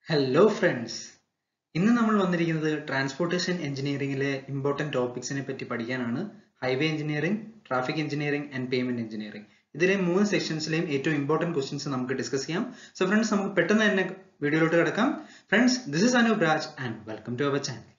hello friends ഇന്ന് നമ്മൾ വന്നിരിക്കുന്നത് ട്രാൻസ്പോർട്ടേഷൻ എഞ്ചിനീയറിംഗിലെ ഇമ്പോർട്ടൻറ്റ് ടോപ്പിക്സിനെ പറ്റി പഠിക്കാനാണ് highway engineering traffic engineering and pavement engineering ഇതിലെ മൂന്ന് സെക്ഷൻസിലെയും ഏറ്റവും ഇമ്പോർട്ടൻറ്റ് ക്വസ്റ്റ്യൻസ് നമുക്ക് ഡിസ്കസ് ചെയ്യാം സോ ഫ്രണ്ട്സ് നമുക്ക് പെട്ടെന്ന് തന്നെ വീഡിയോയിലോട്ട് കിടക്കാം friends this is Anoop Raj and welcome to our channel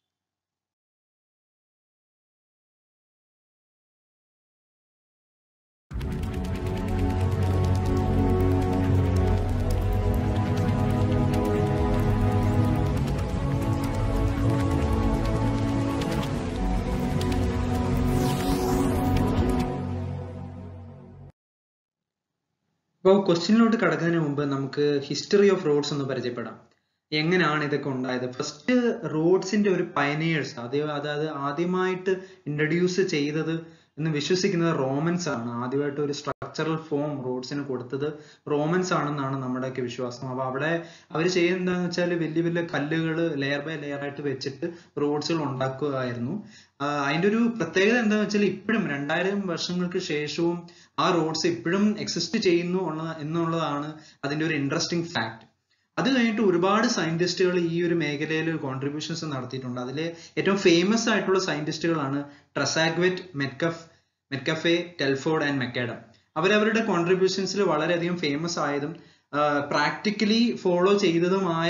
അപ്പോൾ ക്വസ്റ്റ്യനിലോട്ട് കടക്കുന്നതിന് മുമ്പ് നമുക്ക് ഹിസ്റ്ററി ഓഫ് റോഡ്സ് ഒന്ന് പരിചയപ്പെടാം എങ്ങനെയാണ് ഇതൊക്കെ ഉണ്ടായത് ഫസ്റ്റ് റോഡ്സിന്റെ ഒരു പയനേഴ്സ് അത് അതായത് ആദ്യമായിട്ട് ഇൻട്രൊഡ്യൂസ് ചെയ്തത് എന്ന് വിശ്വസിക്കുന്നത് റോമൻസ് ആണ് ആദ്യമായിട്ട് ഒരു സ്ട്രക്ചറൽ ഫോം റോഡ്സിന് കൊടുത്തത് റോമൻസ് ആണെന്നാണ് നമ്മുടെയൊക്കെ വിശ്വാസം അപ്പൊ അവിടെ അവർ ചെയ്യുന്നത് എന്താണെന്ന് വെച്ചാൽ വലിയ വലിയ കല്ലുകൾ ലെയർ ബൈ ലെയർ ആയിട്ട് വെച്ചിട്ട് റോഡ്സുകൾ ഉണ്ടാക്കുകയായിരുന്നു അതിന്റെ ഒരു പ്രത്യേകത എന്താണെന്ന് വെച്ചാൽ ഇപ്പോഴും രണ്ടായിരം വർഷങ്ങൾക്ക് ശേഷവും ആ റോഡ്സ് ഇപ്പോഴും എക്സിസ്റ്റ് ചെയ്യുന്നു എന്നുള്ളതാണ് അതിന്റെ ഒരു ഇൻട്രസ്റ്റിംഗ് ഫാക്ട് അത് കഴിഞ്ഞിട്ട് ഒരുപാട് സയന്റിസ്റ്റുകൾ ഈ ഒരു മേഖലയിൽ കോൺട്രിബ്യൂഷൻസ് നടത്തിയിട്ടുണ്ട് അതിൽ ഏറ്റവും ഫേമസ് ആയിട്ടുള്ള സയന്റിസ്റ്റുകളാണ് Tresaguet Metcalf Metcalfe Telford and McAdam അവരവരുടെ കോൺട്രിബ്യൂഷൻസിൽ വളരെയധികം ഫേമസ് ആയതും പ്രാക്ടിക്കലി ഫോളോ ചെയ്തതുമായ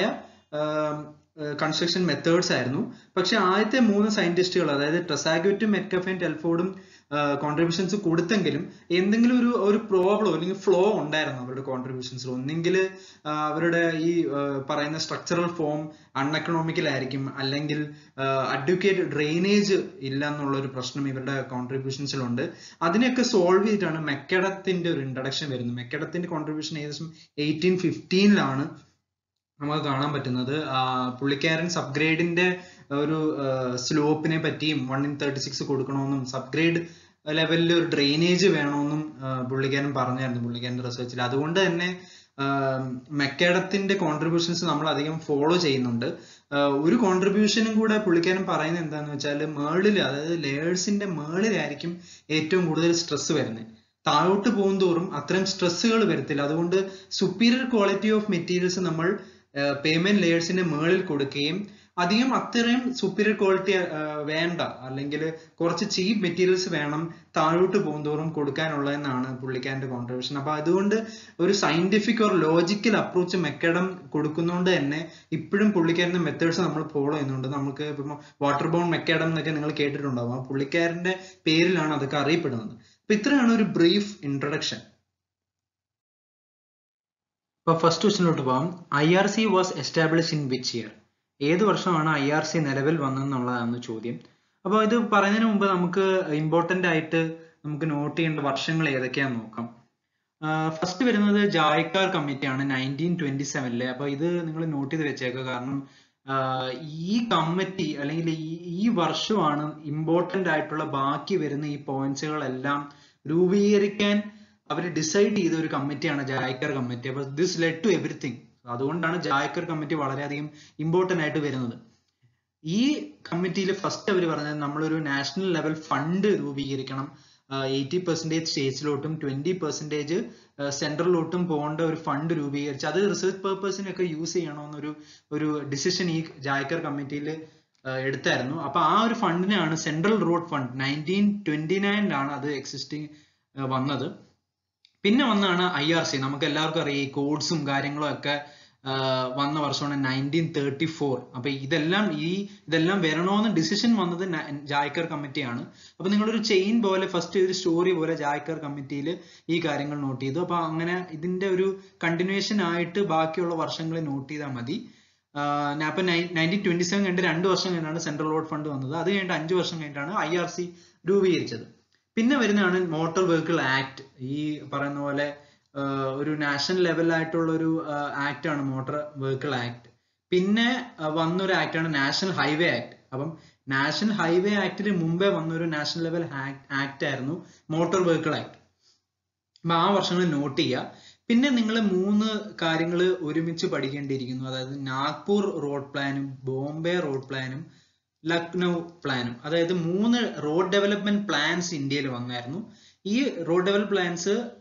കൺസ്ട്രക്ഷൻ മെത്തേഡ്സ് ആയിരുന്നു പക്ഷെ ആദ്യത്തെ മൂന്ന് സയന്റിസ്റ്റുകൾ അതായത് ട്രസാഗ്വറ്റും മെറ്റ്കഫയും ടെൽഫോർഡും കോൺട്രിബ്യൂഷൻസ് കൊടുത്തെങ്കിലും എന്തെങ്കിലും ഒരു ഒരു പ്രോബ്ലം അല്ലെങ്കിൽ ഫ്ലോ ഉണ്ടായിരുന്നു അവരുടെ കോൺട്രിബ്യൂഷൻസിൽ ഒന്നെങ്കിൽ അവരുടെ ഈ പറയുന്ന സ്ട്രക്ചറൽ ഫോം അൺഎക്കണോമിക്കൽ ആയിരിക്കും അല്ലെങ്കിൽ അഡ്വക്കേറ്റ് ഡ്രെയിനേജ് ഇല്ല എന്നുള്ള ഒരു പ്രശ്നം ഇവരുടെ കോൺട്രിബ്യൂഷൻസിലുണ്ട് അതിനെയൊക്കെ സോൾവ് ചെയ്തിട്ടാണ് മെക്കഡത്തിന്റെ ഒരു ഇൻട്രഡക്ഷൻ വരുന്നത് മെക്കഡത്തിന്റെ കോൺട്രിബ്യൂഷൻ ഏകദേശം എയ്റ്റീൻ ഫിഫ്റ്റീനിലാണ് നമുക്ക് കാണാൻ പറ്റുന്നത് പുള്ളിക്കാരൻ സബ്ഗ്രേഡിന്റെ ഒരു സ്ലോപ്പിനെ പറ്റിയും വൺ ഇൻ തേർട്ടി സിക്സ് കൊടുക്കണമെന്നും സബ്ഗ്രേഡ് ലെവലിൽ ഒരു ഡ്രെയിനേജ് വേണമെന്നും പുള്ളിക്കാരൻ പറഞ്ഞായിരുന്നു പുള്ളിക്കാരന്റെ റിസർച്ചിൽ അതുകൊണ്ട് തന്നെ മെക്കേഡത്തിന്റെ കോൺട്രിബ്യൂഷൻസ് നമ്മൾ അധികം ഫോളോ ചെയ്യുന്നുണ്ട് ഒരു കോൺട്രിബ്യൂഷനും കൂടെ പുള്ളിക്കാരൻ പറയുന്നത് എന്താണെന്ന് വെച്ചാൽ മേളിൽ അതായത് ലേയേഴ്സിന്റെ മേളിലായിരിക്കും ഏറ്റവും കൂടുതൽ സ്ട്രെസ് വരുന്നത് താഴോട്ട് പോകും തോറും അത്രയും സ്ട്രെസ്സുകൾ വരത്തില്ല അതുകൊണ്ട് സുപ്പീരിയർ ക്വാളിറ്റി ഓഫ് മെറ്റീരിയൽസ് നമ്മൾ പേയ്മെന്റ് ലെയേഴ്സിന്റെ മേളിൽ കൊടുക്കുകയും അധികം അത്രയും സുപ്പീരിയർ ക്വാളിറ്റി വേണ്ട അല്ലെങ്കിൽ കുറച്ച് ചീപ്പ് മെറ്റീരിയൽസ് വേണം താഴോട്ട് പോകുന്തോറും കൊടുക്കാനുള്ളതെന്നാണ് പുള്ളിക്കാരന്റെ കോൺട്രിബ്യൂഷൻ അപ്പൊ അതുകൊണ്ട് ഒരു scientific or logical approach McAdam കൊടുക്കുന്നതുകൊണ്ട് തന്നെ ഇപ്പോഴും പുള്ളിക്കാരന്റെ മെത്തേഡ്സ് നമ്മൾ ഫോളോ ചെയ്യുന്നുണ്ട് നമുക്ക് ഇപ്പം വാട്ടർ ബോൺ മെക്കഡം എന്നൊക്കെ നിങ്ങൾ കേട്ടിട്ടുണ്ടാവും ആ പുള്ളിക്കാരന്റെ പേരിലാണ് അതൊക്കെ അറിയപ്പെടുന്നത് അപ്പൊ ഇത്രയാണ് ഒരു ബ്രീഫ് ഇൻട്രൊഡക്ഷൻ ഇപ്പൊ ഫസ്റ്റ് ക്വസ്റ്റിനോട്ട് പോകാം I R C was establish in which year ഏത് വർഷമാണ് ഐ ആർ സി നിലവിൽ വന്നതെന്നുള്ളതാണ് ചോദ്യം അപ്പോൾ ഇത് പറയുന്നതിന് മുമ്പ് നമുക്ക് ഇമ്പോർട്ടന്റ് ആയിട്ട് നമുക്ക് നോട്ട് ചെയ്യേണ്ട വർഷങ്ങൾ ഏതൊക്കെയാന്ന് നോക്കാം ഫസ്റ്റ് വരുന്നത് ജായ്ക്കാർ കമ്മിറ്റിയാണ് നയൻറ്റീൻ ട്വന്റി സെവനിലെ അപ്പൊ ഇത് നിങ്ങൾ നോട്ട് ചെയ്ത് വെച്ചേക്കുക കാരണം ഈ കമ്മിറ്റി അല്ലെങ്കിൽ ഈ വർഷമാണ് ഇമ്പോർട്ടന്റ് ആയിട്ടുള്ള ബാക്കി വരുന്ന ഈ പോയിന്റ്സുകളെല്ലാം രൂപീകരിക്കാൻ അവർ ഡിസൈഡ് ചെയ്ത ഒരു കമ്മിറ്റിയാണ് ജായ്ക്കർ കമ്മിറ്റി അപ്പൊ ദിസ് ലെഡ് ടു എവറിത്തിങ് അതുകൊണ്ടാണ് ജായ്ക്കർ കമ്മിറ്റി വളരെയധികം ഇമ്പോർട്ടന്റ് ആയിട്ട് വരുന്നത് ഈ കമ്മിറ്റിയിൽ ഫസ്റ്റ് അവർ പറഞ്ഞത് നമ്മളൊരു നാഷണൽ ലെവൽ ഫണ്ട് രൂപീകരിക്കണം എയ്റ്റി പെർസെന്റേജ് സ്റ്റേറ്റ്സിലോട്ടും ട്വന്റി പെർസെന്റേജ് സെൻട്രലിലോട്ടും പോകേണ്ട ഒരു ഫണ്ട് രൂപീകരിച്ച് അത് റിസർച്ച് പേർപ്പസിനൊക്കെ യൂസ് ചെയ്യണമെന്നൊരു ഒരു ഡിസിഷൻ ഈ ജായ്ക്കർ കമ്മിറ്റിയിൽ എടുത്തായിരുന്നു അപ്പൊ ആ ഒരു ഫണ്ടിനാണ് central road fund nineteen twenty നയനിലാണ് അത് എക്സിസ്റ്റിംഗ് വന്നത് പിന്നെ വന്നാണ് ഐ ആർ സി നമുക്ക് എല്ലാവർക്കും അറിയാം ഈ കോഡ്സും കാര്യങ്ങളും ഒക്കെ വന്ന വർഷമാണ് നയൻറ്റീൻ തേർട്ടി ഫോർ അപ്പൊ ഇതെല്ലാം ഈ ഇതെല്ലാം വരണമെന്ന് ഡിസിഷൻ വന്നത് ജായ്ക്കർ കമ്മിറ്റിയാണ് അപ്പൊ നിങ്ങളൊരു ചെയിൻ പോലെ ഫസ്റ്റ് ഒരു സ്റ്റോറി പോലെ ജായ്ക്കർ കമ്മിറ്റിയിൽ ഈ കാര്യങ്ങൾ നോട്ട് ചെയ്തു അപ്പൊ അങ്ങനെ ഇതിന്റെ ഒരു കണ്ടിന്യൂഷൻ ആയിട്ട് ബാക്കിയുള്ള വർഷങ്ങൾ നോട്ട് ചെയ്താൽ മതി ഞാൻ ഇപ്പൊ നയൻറ്റീൻ ട്വന്റി സെവൻ കഴിഞ്ഞിട്ട് രണ്ട് വർഷം കഴിഞ്ഞാണ് സെൻട്രൽ റോഡ് ഫണ്ട് വന്നത് അത് കഴിഞ്ഞിട്ട് അഞ്ച് വർഷം കഴിഞ്ഞിട്ടാണ് ഐ ആർ സി രൂപീകരിച്ചത് പിന്നെ വരുന്നതാണ് മോട്ടോർ വെഹിക്കിൾ ആക്ട് ഈ പറയുന്ന പോലെ ഒരു നാഷണൽ ലെവലായിട്ടുള്ള ഒരു ആക്ട് ആണ് മോട്ടോർ വെഹിക്കിൾ ആക്ട് പിന്നെ വന്നൊരു ആക്ട് ആണ് നാഷണൽ ഹൈവേ ആക്ട് അപ്പം നാഷണൽ ഹൈവേ ആക്ടിന് മുമ്പേ വന്നൊരു നാഷണൽ ലെവൽ ആക്ട് ആയിരുന്നു മോട്ടോർ വെഹിക്കിൾ ആക്ട് അപ്പൊ ആ വർഷങ്ങൾ നോട്ട് ചെയ്യുക പിന്നെ നിങ്ങൾ മൂന്ന് കാര്യങ്ങൾ ഒരുമിച്ച് പഠിക്കേണ്ടിയിരിക്കുന്നു അതായത് നാഗ്പൂർ റോഡ് പ്ലാനും ബോംബെ റോഡ് പ്ലാനും ലക്നൗ പ്ലാനും അതായത് മൂന്ന് റോഡ് ഡെവലപ്മെന്റ് പ്ലാൻസ് ഇന്ത്യയിൽ വന്നായിരുന്നു ഈ റോഡ് ഡെവലപ്പ് പ്ലാൻസ്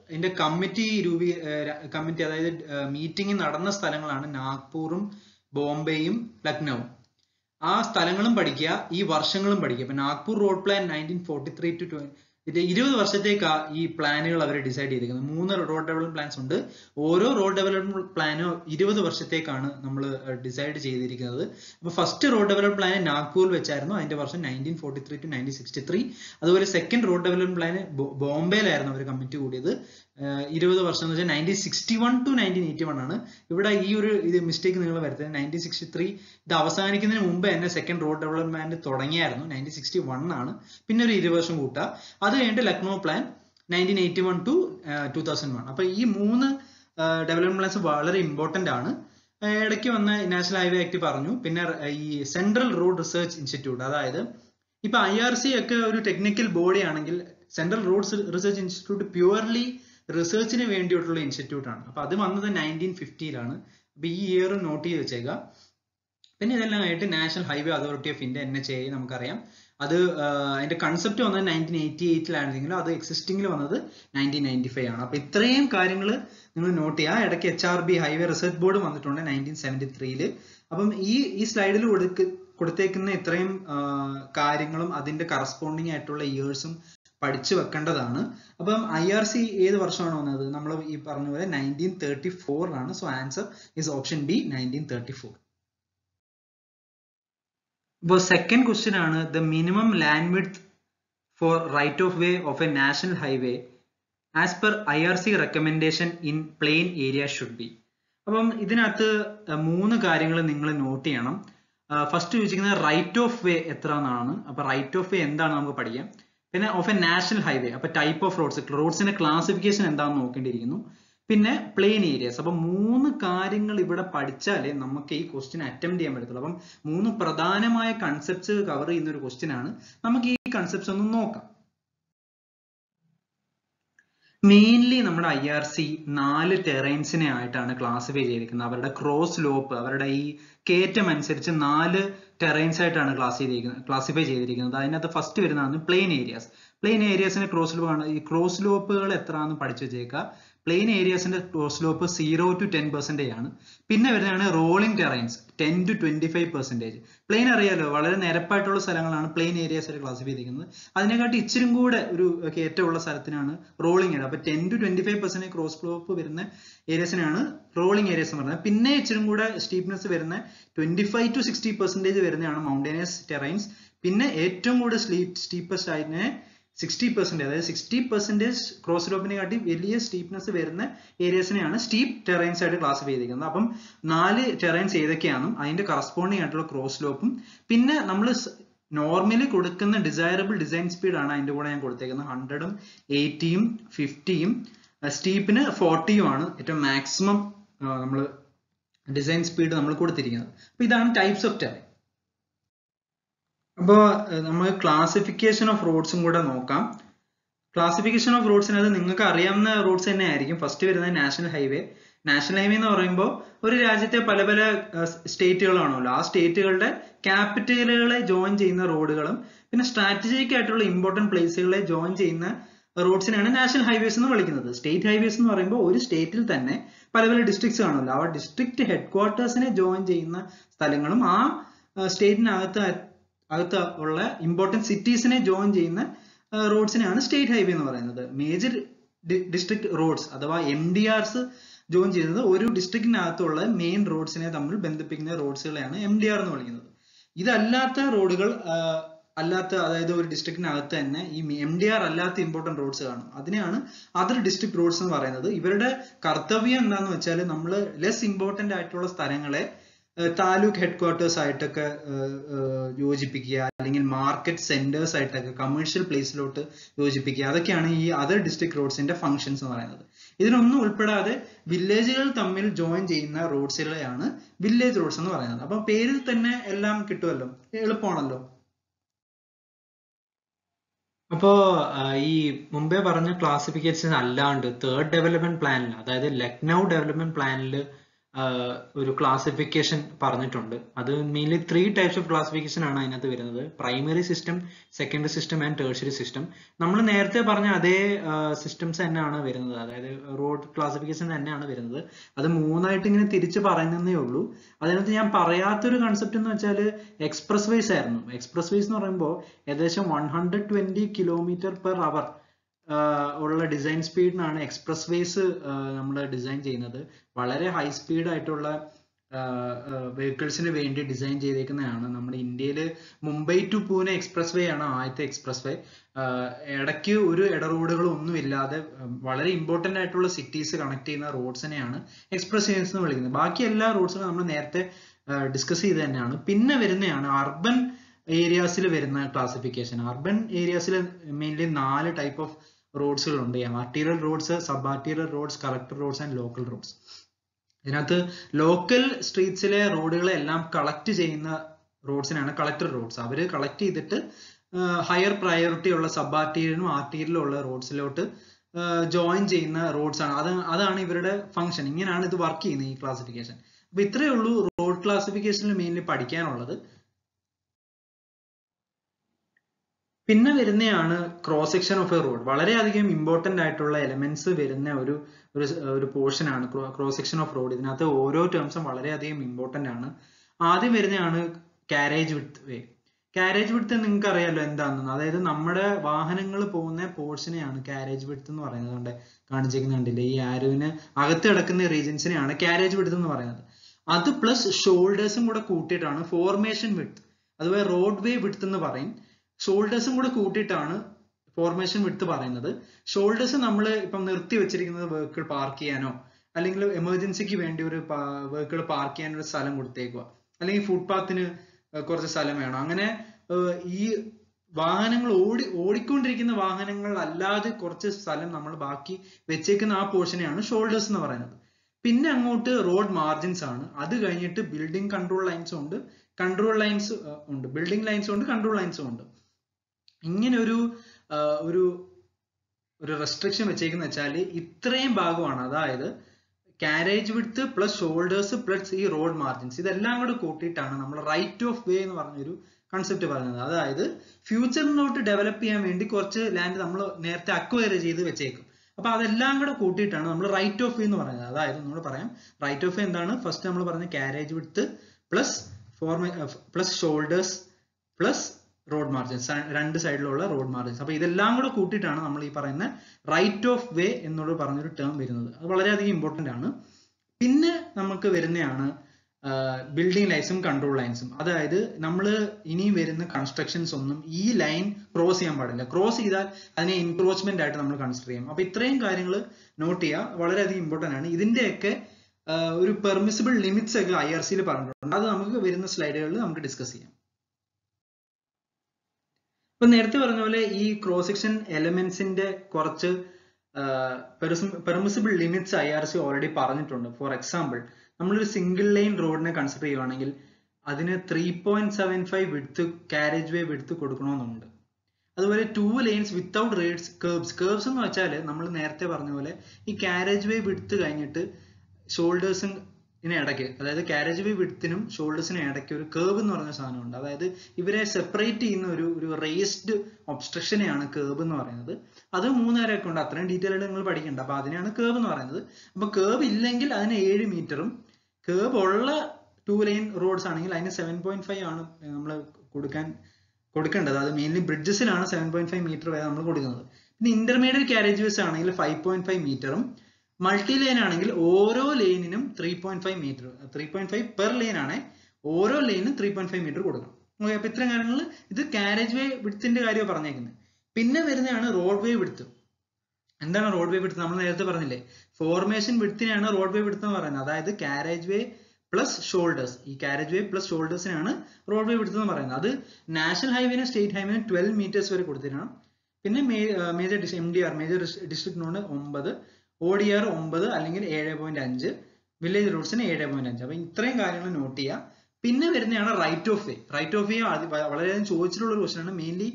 ഇതിന്റെ കമ്മിറ്റി രൂപീ കമ്മിറ്റി അതായത് മീറ്റിംഗ് നടന്ന സ്ഥലങ്ങളാണ് നാഗ്പൂറും ബോംബെയും ലക്നൌവും ആ സ്ഥലങ്ങളും പഠിക്കുക ഈ വർഷങ്ങളും പഠിക്കുക ഇപ്പൊ Nagpur road plan nineteen forty three to ഇത് ഇരുപത് വർഷത്തേക്കാ ഈ പ്ലാനുകൾ അവർ ഡിസൈഡ് ചെയ്തിരിക്കുന്നത് മൂന്ന് റോഡ് ഡെവലപ്മെന്റ് പ്ലാൻസ് ഉണ്ട് ഓരോ റോഡ് ഡെവലപ്മെന്റ് പ്ലാനും ഇരുപത് വർഷത്തേക്കാണ് നമ്മൾ ഡിസൈഡ് ചെയ്തിരിക്കുന്നത് അപ്പൊ ഫസ്റ്റ് റോഡ് ഡെവലപ്മെന്റ് പ്ലാൻ നാഗ്പൂരിൽ വെച്ചായിരുന്നു അതിന്റെ വർഷം nineteen forty three to nineteen sixty three അതുപോലെ സെക്കൻഡ് റോഡ് ഡെവലപ്മെന്റ് പ്ലാൻ ബോംബെയിലായിരുന്നു അവർ കമ്മിറ്റി കൂടിയത് ഇരുപത് വർഷം എന്ന് വെച്ചാൽ nineteen sixty one to nineteen eighty one ആണ് ഇവിടെ ഈ ഒരു ഇത് മിസ്റ്റേക്ക് നിങ്ങൾ വരുത്തുന്നത് നയൻറ്റീൻ സിക്സ്റ്റി ത്രീ ഇത് അവസാനിക്കുന്നതിന് മുമ്പ് തന്നെ സെക്കൻഡ് റോഡ് ഡെവലപ്മെന്റ് തുടങ്ങിയായിരുന്നു നയൻറ്റീൻ സിക്സ്റ്റി വൺ ആണ് പിന്നെ ഒരു ഇരുപത് വർഷം കൂട്ടുക അത് കഴിഞ്ഞിട്ട് Lucknow plan nineteen eighty one to two thousand one അപ്പൊ ഈ മൂന്ന് ഡെവലപ്മെന്റ് പ്ലാൻസ് വളരെ ഇമ്പോർട്ടന്റ് ആണ് ഇടയ്ക്ക് വന്ന നാഷണൽ ഹൈവേ ആക്ട് പറഞ്ഞു പിന്നെ ഈ സെൻട്രൽ റോഡ് റിസർച്ച് ഇൻസ്റ്റിറ്റ്യൂട്ട് അതായത് ഇപ്പൊ ഐ ആർ സി ഒക്കെ ഒരു ടെക്നിക്കൽ ബോഡി ആണെങ്കിൽ central road research institute purely റിസർച്ചിന് വേണ്ടിയിട്ടുള്ള ഇൻസ്റ്റിറ്റ്യൂട്ട് ആണ് അപ്പൊ അത് വന്നത് നയൻറ്റീൻ ഫിഫ്റ്റിയിലാണ് അപ്പൊ ഈ ഇയർ നോട്ട് ചെയ്ത് വെച്ചേക്കുക പിന്നെ ഇതെല്ലാം ആയിട്ട് national highway authority of India N H A നമുക്കറിയാം അത് അതിന്റെ കൺസെപ്റ്റ് വന്നത് നയൻറ്റീൻ എയ്റ്റി എയ്റ്റിലാണെങ്കിലും അത് എക്സിസ്റ്റിംഗിൽ വന്നത് നയൻറ്റീൻ നയൻറ്റി ഫൈവ് ആണ് അപ്പൊ ഇത്രയും കാര്യങ്ങൾ നിങ്ങൾ നോട്ട് ചെയ്യുക ഇടയ്ക്ക് H R B highway research board വന്നിട്ടുണ്ട് നയൻറ്റീൻ സെവൻറ്റി ത്രീയില് അപ്പം ഈ ഈ സ്ലൈഡിൽ കൊടുക്ക കൊടുത്തേക്കുന്ന ഇത്രയും കാര്യങ്ങളും അതിന്റെ കറസ്പോണ്ടിങ് ആയിട്ടുള്ള ഇയേഴ്സും പഠിച്ചു വെക്കേണ്ടതാണ് അപ്പം ഐ ആർ സി ഏത് വർഷമാണ് വന്നത് നമ്മൾ ഈ പറഞ്ഞ പോലെ നയൻറ്റീൻ തേർട്ടി ഫോറിലാണ് so answer is option B nineteen thirty four ഇപ്പോൾ സെക്കൻഡ് ക്വസ്റ്റ്യൻ ആണ് the minimum land width for right of way of a national highway as per I R C recommendation in plain area should be അപ്പം ഇതിനകത്ത് മൂന്ന് കാര്യങ്ങൾ നിങ്ങൾ not ചെയ്യണം first ചോദിച്ചിരിക്കുന്നത് right of വേ എത്ര എന്നാണ് അപ്പൊ റൈറ്റ് ഓഫ് വേ എന്താണ് നമുക്ക് പഠിക്കാം പിന്നെ ഓഫ് എ നാഷണൽ ഹൈവേ അപ്പൊ ടൈപ്പ് ഓഫ് റോഡ്സ് റോഡ്സിന്റെ ക്ലാസിഫിക്കേഷൻ എന്താണെന്ന് നോക്കേണ്ടിയിരിക്കുന്നു പിന്നെ പ്ലെയിൻ ഏരിയസ് അപ്പൊ മൂന്ന് കാര്യങ്ങൾ ഇവിടെ പഠിച്ചാലേ നമുക്ക് ഈ ക്വസ്റ്റ്യൻ അറ്റംപ്റ്റ് ചെയ്യാൻ പറ്റത്തുള്ളൂ അപ്പം മൂന്ന് പ്രധാനമായ കൺസെപ്റ്റ്സ് കവർ ചെയ്യുന്ന ഒരു ക്വസ്റ്റ്യൻ ആണ് നമുക്ക് ഈ കൺസെപ്റ്റ്സ് ഒന്ന് നോക്കാം മെയിൻലി നമ്മുടെ ഐ ആർ സി നാല് ടെറൈൻസിനെ ആയിട്ടാണ് ക്ലാസിഫൈ ചെയ്തിരിക്കുന്നത് അവരുടെ ക്രോസ് ലോപ്പ് അവരുടെ ഈ കയറ്റം അനുസരിച്ച് നാല് ടെറൈൻസ് ആയിട്ടാണ് ക്ലാസ് ചെയ്തിരിക്കുന്നത് ക്ലാസിഫൈ ചെയ്തിരിക്കുന്നത് അതിനകത്ത് ഫസ്റ്റ് വരുന്നതാണ് പ്ലെയിൻ ഏരിയാസ് പ്ലെയിൻ ഏരിയാസിന്റെ ക്രോസ് ലോപ്പ് ആണ് ഈ ക്രോസ് ലോപ്പുകൾ എത്രയാണെന്ന് പഠിച്ചു വെച്ചേക്കുക പ്ലെയിൻ ഏരിയാസിന്റെ cross slope zero to ten percentage ആണ് പിന്നെ വരുന്നതാണ് rolling terrains ten to twenty five percentage plain അറിയാലോ വളരെ നിരപ്പായിട്ടുള്ള സ്ഥലങ്ങളാണ് പ്ലെയിൻ ഏരിയാസ് ആയിട്ട് ക്ലാസിഫൈ ചെയ്തിരിക്കുന്നത് അതിനെക്കാട്ടി ഇച്ചിരി കൂടെ ഒരു കയറ്റമുള്ള സ്ഥലത്തിനാണ് റോളിംഗ് ഏരിയ അപ്പൊ ten to twenty five percent cross slope വരുന്ന ഏരിയസിനാണ് റോളിംഗ് ഏരിയസ് എന്ന് പറയുന്നത് പിന്നെ ഇച്ചിരി കൂടെ സ്റ്റീപ്നെസ് വരുന്ന twenty five to sixty percentage വരുന്നതാണ് മൗണ്ടൈനസ് ടെറൈൻസ് പിന്നെ ഏറ്റവും കൂടുതൽ സ്റ്റീപ്പസ്റ്റ് ആയിട്ട് സിക്സ്റ്റി പെർസെന്റേജ് അതായത് സിക്സ്റ്റി പെർസെന്റേജ് ക്രോസ് ലോപ്പിനെ കാട്ടി വലിയ സ്റ്റീപ്നെസ് വരുന്ന ഏരിയസിനെയാണ് സ്റ്റീപ്പ് ടെറൈൻസ് ആയിട്ട് ക്ലാസിഫൈ ചെയ്തിരിക്കുന്നത് അപ്പം നാല് ടെറൈൻസ് ഏതൊക്കെയാണ് അതിന്റെ കറസ്പോണ്ടിങ് ആയിട്ടുള്ള ക്രോസ് ലോപ്പും പിന്നെ നമ്മൾ നോർമലി കൊടുക്കുന്ന ഡിസൈറബിൾ ഡിസൈൻ സ്പീഡ് ആണ് അതിന്റെ കൂടെ ഞാൻ കൊടുത്തേക്കുന്നത് ഹൺഡ്രഡും എയ്റ്റിയും ഫിഫ്റ്റിയും സ്റ്റീപ്പിന് ഫോർട്ടിയും ആണ് ഏറ്റവും മാക്സിമം നമ്മൾ ഡിസൈൻ സ്പീഡ് നമ്മൾ കൊടുത്തിരിക്കുന്നത് അപ്പൊ ഇതാണ് ടൈപ്സ് ഓഫ് ടെറൈൻ അപ്പോൾ നമ്മൾ ക്ലാസിഫിക്കേഷൻ ഓഫ് റോഡ്സും കൂടെ നോക്കാം ക്ലാസിഫിക്കേഷൻ ഓഫ് റോഡ്സിനകത്ത് നിങ്ങൾക്ക് അറിയാവുന്ന റോഡ്സ് തന്നെ ആയിരിക്കും ഫസ്റ്റ് വരുന്നത് നാഷണൽ ഹൈവേ നാഷണൽ ഹൈവേ എന്ന് പറയുമ്പോൾ ഒരു രാജ്യത്തെ പല പല സ്റ്റേറ്റുകളാണല്ലോ ആ സ്റ്റേറ്റുകളുടെ ക്യാപിറ്റലുകളെ ജോയിൻ ചെയ്യുന്ന റോഡുകളും പിന്നെ സ്ട്രാറ്റജിക് ആയിട്ടുള്ള ഇമ്പോർട്ടന്റ് പ്ലേസുകളെ ജോയിൻ ചെയ്യുന്ന റോഡ്സിനാണ് നാഷണൽ ഹൈവേസ് എന്ന് വിളിക്കുന്നത് സ്റ്റേറ്റ് ഹൈവേസ് എന്ന് പറയുമ്പോൾ ഒരു സ്റ്റേറ്റിൽ തന്നെ പല പല ഡിസ്ട്രിക്ട്സ് കാണുമല്ലോ ആ ഡിസ്ട്രിക്ട് ഹെഡ് ക്വാർട്ടേഴ്സിനെ ജോയിൻ ചെയ്യുന്ന സ്ഥലങ്ങളും ആ സ്റ്റേറ്റിനകത്ത് അകത്ത് ഉള്ള ഇമ്പോർട്ടൻറ്റ് സിറ്റീസിനെ ജോയിൻ ചെയ്യുന്ന റോഡ്സിനെയാണ് സ്റ്റേറ്റ് ഹൈവേ എന്ന് പറയുന്നത് മേജർ ഡിസ്ട്രിക്ട് റോഡ്സ് അഥവാ എം ഡി ആർസ് ജോയിൻ ചെയ്യുന്നത് ഒരു ഡിസ്ട്രിക്റ്റിനകത്തുള്ള മെയിൻ റോഡ്സിനെ തമ്മിൽ ബന്ധിപ്പിക്കുന്ന റോഡ്സുകളെയാണ് എം ഡി ആർ എന്ന് വിളിക്കുന്നത് ഇതല്ലാത്ത റോഡുകൾ അല്ലാത്ത അതായത് ഒരു ഡിസ്ട്രിക്റ്റിനകത്ത് തന്നെ ഈ എം ഡി ആർ അല്ലാത്ത ഇമ്പോർട്ടന്റ് റോഡ്സ് കാണും അതിനെയാണ് അതർ ഡിസ്ട്രിക്ട് റോഡ്സ് എന്ന് പറയുന്നത് ഇവരുടെ കർത്തവ്യം എന്താന്ന് വെച്ചാൽ നമ്മൾ ലെസ് ഇമ്പോർട്ടന്റ് ആയിട്ടുള്ള സ്ഥലങ്ങളെ താലൂക്ക് ഹെഡ് ക്വാർട്ടേഴ്സ് ആയിട്ടൊക്കെ യോജിപ്പിക്കുക അല്ലെങ്കിൽ മാർക്കറ്റ് സെന്റേഴ്സ് ആയിട്ടൊക്കെ കമേഴ്ഷ്യൽ പ്ലേസിലോട്ട് യോജിപ്പിക്കുക അതൊക്കെയാണ് ഈ അതർ ഡിസ്ട്രിക്ട് റോഡ്സിന്റെ ഫംഗ്ഷൻസ് എന്ന് പറയുന്നത് ഇതിനൊന്നും ഉൾപ്പെടാതെ വില്ലേജുകൾ തമ്മിൽ ജോയിൻ ചെയ്യുന്ന റോഡ്സുകളെയാണ് വില്ലേജ് റോഡ്സ് എന്ന് പറയുന്നത് അപ്പൊ പേരിൽ തന്നെ എല്ലാം കിട്ടുമല്ലോ എളുപ്പമാണല്ലോ അപ്പോ ഈ മുമ്പേ പറഞ്ഞ ക്ലാസിഫിക്കേഷൻ അല്ലാണ്ട് തേർഡ് ഡെവലപ്മെന്റ് പ്ലാനിൽ അതായത് ലക്നൗ ഡെവലപ്മെന്റ് പ്ലാനിൽ ഒരു ക്ലാസിഫിക്കേഷൻ പറഞ്ഞിട്ടുണ്ട് അത് mainly three types of classification ആണ് അതിനകത്ത് വരുന്നത് primary system secondary system and tertiary system നമ്മൾ നേരത്തെ പറഞ്ഞ അതേ സിസ്റ്റംസ് തന്നെയാണ് വരുന്നത് അതായത് റോഡ് ക്ലാസിഫിക്കേഷൻ തന്നെയാണ് വരുന്നത് അത് മൂന്നായിട്ട് ഇങ്ങനെ തിരിച്ച് പറയുന്നതേ ഉള്ളൂ അതിനകത്ത് ഞാൻ പറയാത്തൊരു കൺസെപ്റ്റ് എന്ന് വെച്ചാൽ എക്സ്പ്രസ് വേസ് ആയിരുന്നു എക്സ്പ്രസ് വേസ് എന്ന് പറയുമ്പോൾ ഏകദേശം one hundred twenty kilometre per hour ഉള്ള ഡിസൈൻ സ്പീഡിനാണ് എക്സ്പ്രസ് വേസ് നമ്മൾ ഡിസൈൻ ചെയ്യുന്നത് വളരെ ഹൈ സ്പീഡ് ആയിട്ടുള്ള വെഹിക്കിൾസിന് വേണ്ടി ഡിസൈൻ ചെയ്തേക്കുന്നതാണ് നമ്മുടെ ഇന്ത്യയിൽ Mumbai to Pune expressway ആണ് ആദ്യത്തെ എക്സ്പ്രസ് വേ ഇടയ്ക്ക് ഒരു ഇടറോഡുകളും ഒന്നുമില്ലാതെ വളരെ ഇമ്പോർട്ടന്റ് ആയിട്ടുള്ള സിറ്റീസ് കണക്ട് ചെയ്യുന്ന റോഡ്സിനെയാണ് എക്സ്പ്രസ് വേസ് എന്ന് വിളിക്കുന്നത് ബാക്കി എല്ലാ റോഡ്സും നമ്മൾ നേരത്തെ ഡിസ്കസ് ചെയ്ത് തന്നെയാണ് പിന്നെ വരുന്നതാണ് അർബൻ ഏരിയാസിൽ വരുന്ന ക്ലാസിഫിക്കേഷൻ അർബൻ ഏരിയാസിൽ മെയിൻലി നാല് ടൈപ്പ് ഓഫ് റോഡ്സുകളുണ്ട് arterial roads sub arterial roads collector roads and local roads ഇതിനകത്ത് ലോക്കൽ സ്ട്രീറ്റ്സിലെ റോഡുകളെ എല്ലാം കളക്ട് ചെയ്യുന്ന റോഡ്സിനാണ് കളക്ടർ റോഡ്സ് അവർ കളക്ട് ചെയ്തിട്ട് ഹയർ പ്രയോറിറ്റി ഉള്ള സബ് ആർട്ടീരിയലും ആർട്ടീരിയലും ഉള്ള റോഡ്സിലോട്ട് ജോയിൻ ചെയ്യുന്ന റോഡ്സ് ആണ് അത് അതാണ് ഇവരുടെ ഫംഗ്ഷൻ ഇങ്ങനെയാണ് ഇത് വർക്ക് ചെയ്യുന്നത് ഈ ക്ലാസിഫിക്കേഷൻ അപ്പൊ ഇത്രയേ ഉള്ളൂ റോഡ് ക്ലാസിഫിക്കേഷനിൽ മെയിൻലി പഠിക്കാനുള്ളത് പിന്നെ വരുന്നതാണ് cross section of a road വളരെയധികം ഇമ്പോർട്ടന്റ് ആയിട്ടുള്ള എലമെന്റ്സ് വരുന്ന ഒരു ഒരു ഒരു പോർഷൻ ആണ് ക്രോസ് സെക്ഷൻ ഓഫ് റോഡ് ഇതിനകത്ത് ഓരോ ടേംസും വളരെയധികം ഇമ്പോർട്ടന്റ് ആണ് ആദ്യം വരുന്നതാണ് carriage width way carriage width നിങ്ങൾക്ക് അറിയാലോ എന്താണെന്ന് അതായത് നമ്മുടെ വാഹനങ്ങൾ പോകുന്ന പോർഷനെയാണ് കാരേജ് വിഡ്ത്ത് എന്ന് പറയുന്നത് കൊണ്ട് കാണിച്ചിരിക്കുന്ന കണ്ടില്ലേ ഈ ആരുവിന് അകത്ത് കിടക്കുന്ന റീജൻസിനെയാണ് കാരേജ് വിഡ്ത്ത് എന്ന് പറയുന്നത് അത് പ്ലസ് ഷോൾഡേഴ്സും കൂടെ കൂട്ടിയിട്ടാണ് ഫോർമേഷൻ വിഡ്ത്ത് അതുപോലെ റോഡ് വേ വിഡ്ത്ത് എന്ന് പറയും ഷോൾഡേഴ്സും കൂടെ കൂട്ടിയിട്ടാണ് ഫോർമേഷൻ വിഡ്ത്ത് പറയുന്നത് ഷോൾഡേഴ്സ് നമ്മൾ ഇപ്പം നിർത്തി വെച്ചിരിക്കുന്നത് വെഹിക്കിൾ പാർക്ക് ചെയ്യാനോ അല്ലെങ്കിൽ എമർജൻസിക്ക് വേണ്ടി ഒരു വെഹിക്കിൾ പാർക്ക് ചെയ്യാൻ ഒരു സ്ഥലം കൊടുത്തേക്കുക അല്ലെങ്കിൽ ഫുട്പാത്തിന് കുറച്ച് സ്ഥലം വേണം അങ്ങനെ ഈ വാഹനങ്ങൾ ഓടി ഓടിക്കൊണ്ടിരിക്കുന്ന വാഹനങ്ങൾ അല്ലാതെ കുറച്ച് സ്ഥലം നമ്മൾ ബാക്കി വെച്ചേക്കുന്ന ആ പോർഷനെയാണ് ഷോൾഡേഴ്സ് എന്ന് പറയുന്നത് പിന്നെ അങ്ങോട്ട് റോഡ് മാർജിൻസ് ആണ് അത് കഴിഞ്ഞിട്ട് ബിൽഡിംഗ് കൺട്രോൾ ലൈൻസും ഉണ്ട് കൺട്രോൾ ലൈൻസ് ഉണ്ട് ബിൽഡിംഗ് ലൈൻസും ഉണ്ട് കൺട്രോൾ ലൈൻസും ഉണ്ട് ഇങ്ങനെ ഒരു ഒരു ഒരു റെസ്ട്രിക്ഷൻ വെച്ചേക്കുന്ന വെച്ചാൽ ഇത്രയും ഭാഗമാണ് അതായത് carriage width plus shoulders plus ഈ റോഡ് മാർജിൻസ് ഇതെല്ലാം കൂടെ കൂട്ടിയിട്ടാണ് നമ്മൾ റൈറ്റ് ഓഫ് വേ എന്ന് പറഞ്ഞൊരു കൺസെപ്റ്റ് പറയുന്നത് അതായത് ഫ്യൂച്ചറിനോട്ട് ഡെവലപ്പ് ചെയ്യാൻ വേണ്ടി കുറച്ച് ലാൻഡ് നമ്മൾ നേരത്തെ അക്വയർ ചെയ്ത് വെച്ചേക്കും അപ്പൊ അതെല്ലാം കൂടെ കൂട്ടിയിട്ടാണ് നമ്മൾ റൈറ്റ് ഓഫ് വേ എന്ന് പറയുന്നത് അതായത് നമ്മൾ പറയാം റൈറ്റ് ഓഫ് വേ എന്താണ് ഫസ്റ്റ് നമ്മൾ പറഞ്ഞ കാരേജ് വിഡ്ത്ത് പ്ലസ് ഫോർമ plus shoulders plus road margins രണ്ട് സൈഡിലുള്ള റോഡ് മാർജിൻസ് അപ്പൊ ഇതെല്ലാം കൂടെ കൂട്ടിയിട്ടാണ് നമ്മൾ ഈ പറയുന്ന റൈറ്റ് ഓഫ് വേ എന്നുള്ള പറഞ്ഞൊരു ടേം വരുന്നത് അത് വളരെയധികം ഇമ്പോർട്ടന്റ് ആണ് പിന്നെ നമുക്ക് വരുന്നതാണ് ബിൽഡിംഗ് ലൈൻസും കൺട്രോൾ ലൈൻസും അതായത് നമ്മൾ ഇനി വരുന്ന കൺസ്ട്രക്ഷൻസ് ഒന്നും ഈ ലൈൻ ക്രോസ് ചെയ്യാൻ പാടില്ല ക്രോസ് ചെയ്താൽ അതിനെ എൻക്രോച്ച്മെന്റ് ആയിട്ട് നമ്മൾ കൺസിഡർ ചെയ്യും അപ്പൊ ഇത്രയും കാര്യങ്ങൾ നോട്ട് ചെയ്യുക വളരെയധികം ഇമ്പോർട്ടന്റ് ആണ് ഇതിന്റെയൊക്കെ ഒരു പെർമിസിബിൾ ലിമിറ്റ്സ് ഒക്കെ ഐ ആർ സിയിൽ പറഞ്ഞിട്ടുണ്ട് അത് നമുക്ക് വരുന്ന സ്ലൈഡുകളിൽ നമുക്ക് ഡിസ്കസ് ചെയ്യാം ഇപ്പൊ നേരത്തെ പറഞ്ഞ പോലെ ഈ ക്രോസ് സെക്ഷൻ എലമെന്റ്സിന്റെ കുറച്ച് permissible limits I R C already പറഞ്ഞിട്ടുണ്ട് ഫോർ എക്സാമ്പിൾ നമ്മളൊരു സിംഗിൾ ലൈൻ റോഡിനെ കൺസിഡർ ചെയ്യുവാണെങ്കിൽ അതിന് three point seven five width carriageway width കൊടുക്കണമെന്നുണ്ട് അതുപോലെ ടു ലൈൻസ് വിത്തൗട്ട് റേഡ്സ് കേർബ്സ് കേർബ്സ് എന്ന് വെച്ചാൽ നമ്മൾ നേരത്തെ പറഞ്ഞ പോലെ ഈ കാരേജ് വേ വിടുത്ത് കഴിഞ്ഞിട്ട് ഷോൾഡേഴ്സും ഇതിന് ഇടയ്ക്ക് അതായത് കാരേജ് വേ വിഡ്ത്തിനും ഷോൾഡേഴ്സിനും ഇടയ്ക്ക് ഒരു കേർവ് എന്ന് പറഞ്ഞ സാധനമുണ്ട് അതായത് ഇവരെ സെപ്പറേറ്റ് ചെയ്യുന്ന ഒരു ഒരു റേസ്ഡ് ഒബ്സ്ട്രക്ഷനെയാണ് കേർവ് എന്ന് പറയുന്നത് അത് മൂന്നുപേരൊക്കെ ഉണ്ട് അത്രയും ഡീറ്റെയിൽ ആയിട്ട് നിങ്ങൾ പഠിക്കണ്ട അപ്പൊ അതിനെയാണ് കേർവ് എന്ന് പറയുന്നത് അപ്പൊ കേർവ് ഇല്ലെങ്കിൽ അതിന് ഏഴ് മീറ്ററും കേർവ് ഉള്ള ടു ലൈൻ റോഡ്സ് ആണെങ്കിൽ അതിന് സെവൻ പോയിന്റ് ഫൈവ് ആണ് നമ്മൾ കൊടുക്കാൻ കൊടുക്കേണ്ടത് അത് മെയിൻലി ബ്രിഡ്ജസിലാണ് സെവൻ പോയിന്റ് ഫൈവ് മീറ്റർ വരെ നമ്മൾ കൊടുക്കുന്നത് പിന്നെ ഇന്റർമീഡിയറ്റ് കാരേജ് വേസ് ആണെങ്കിൽ ഫൈവ് പോയിന്റ് ഫൈവ് മീറ്ററും മൾട്ടി ലൈൻ ആണെങ്കിൽ ഓരോ ലൈനിനും three point five metre three point five per lane ആണ് ഓരോ ലൈനും ത്രീ പോയിന്റ് ഫൈവ് മീറ്റർ കൊടുക്കണം ഓക്കെ അപ്പൊ ഇത്തരം കാര്യങ്ങൾ ഇത് കാരേജ് വേ വിഡ്ത്തിന്റെ കാര്യം പറഞ്ഞേക്കുന്നത് പിന്നെ വരുന്നതാണ് റോഡ് വേ വിഡ്ത്ത് എന്താണ് റോഡ് വേ വിഡ്ത്ത് നമ്മൾ നേരത്തെ പറഞ്ഞില്ലേ ഫോർമേഷൻ വിഡ്ത്തിനെയാണ് റോഡ് വേ വിഡ്ത്ത് എന്ന് പറയുന്നത് അതായത് കാരേജ് വേ പ്ലസ് ഷോൾഡേഴ്സ് ഈ കാരേജ് വേ പ്ലസ് ഷോൾഡേഴ്സിനാണ് റോഡ് വേ വിഡ്ത്ത് എന്ന് പറയുന്നത് അത് നാഷണൽ ഹൈവേനും സ്റ്റേറ്റ് ഹൈവേനും ട്വൽവ് മീറ്റേഴ്സ് വരെ കൊടുത്തിട്ടാണ് പിന്നെ major M D R major ഡിസ്ട്രിക്റ്റിനോട് ഒമ്പത് ഒ ഡി ആർ ഒമ്പത് അല്ലെങ്കിൽ ഏഴ് പോയിന്റ് അഞ്ച് വില്ലേജ് റോഡ്സിന് ഏഴ് പോയിന്റ് അഞ്ച് അപ്പൊ ഇത്രയും കാര്യങ്ങൾ നോട്ട് ചെയ്യുക പിന്നെ വരുന്നതാണ് right of way right of way വളരെയധികം ചോദിച്ചിട്ടുള്ള ഒരു ക്വസ്റ്റൻ ആണ് മെയിൻലി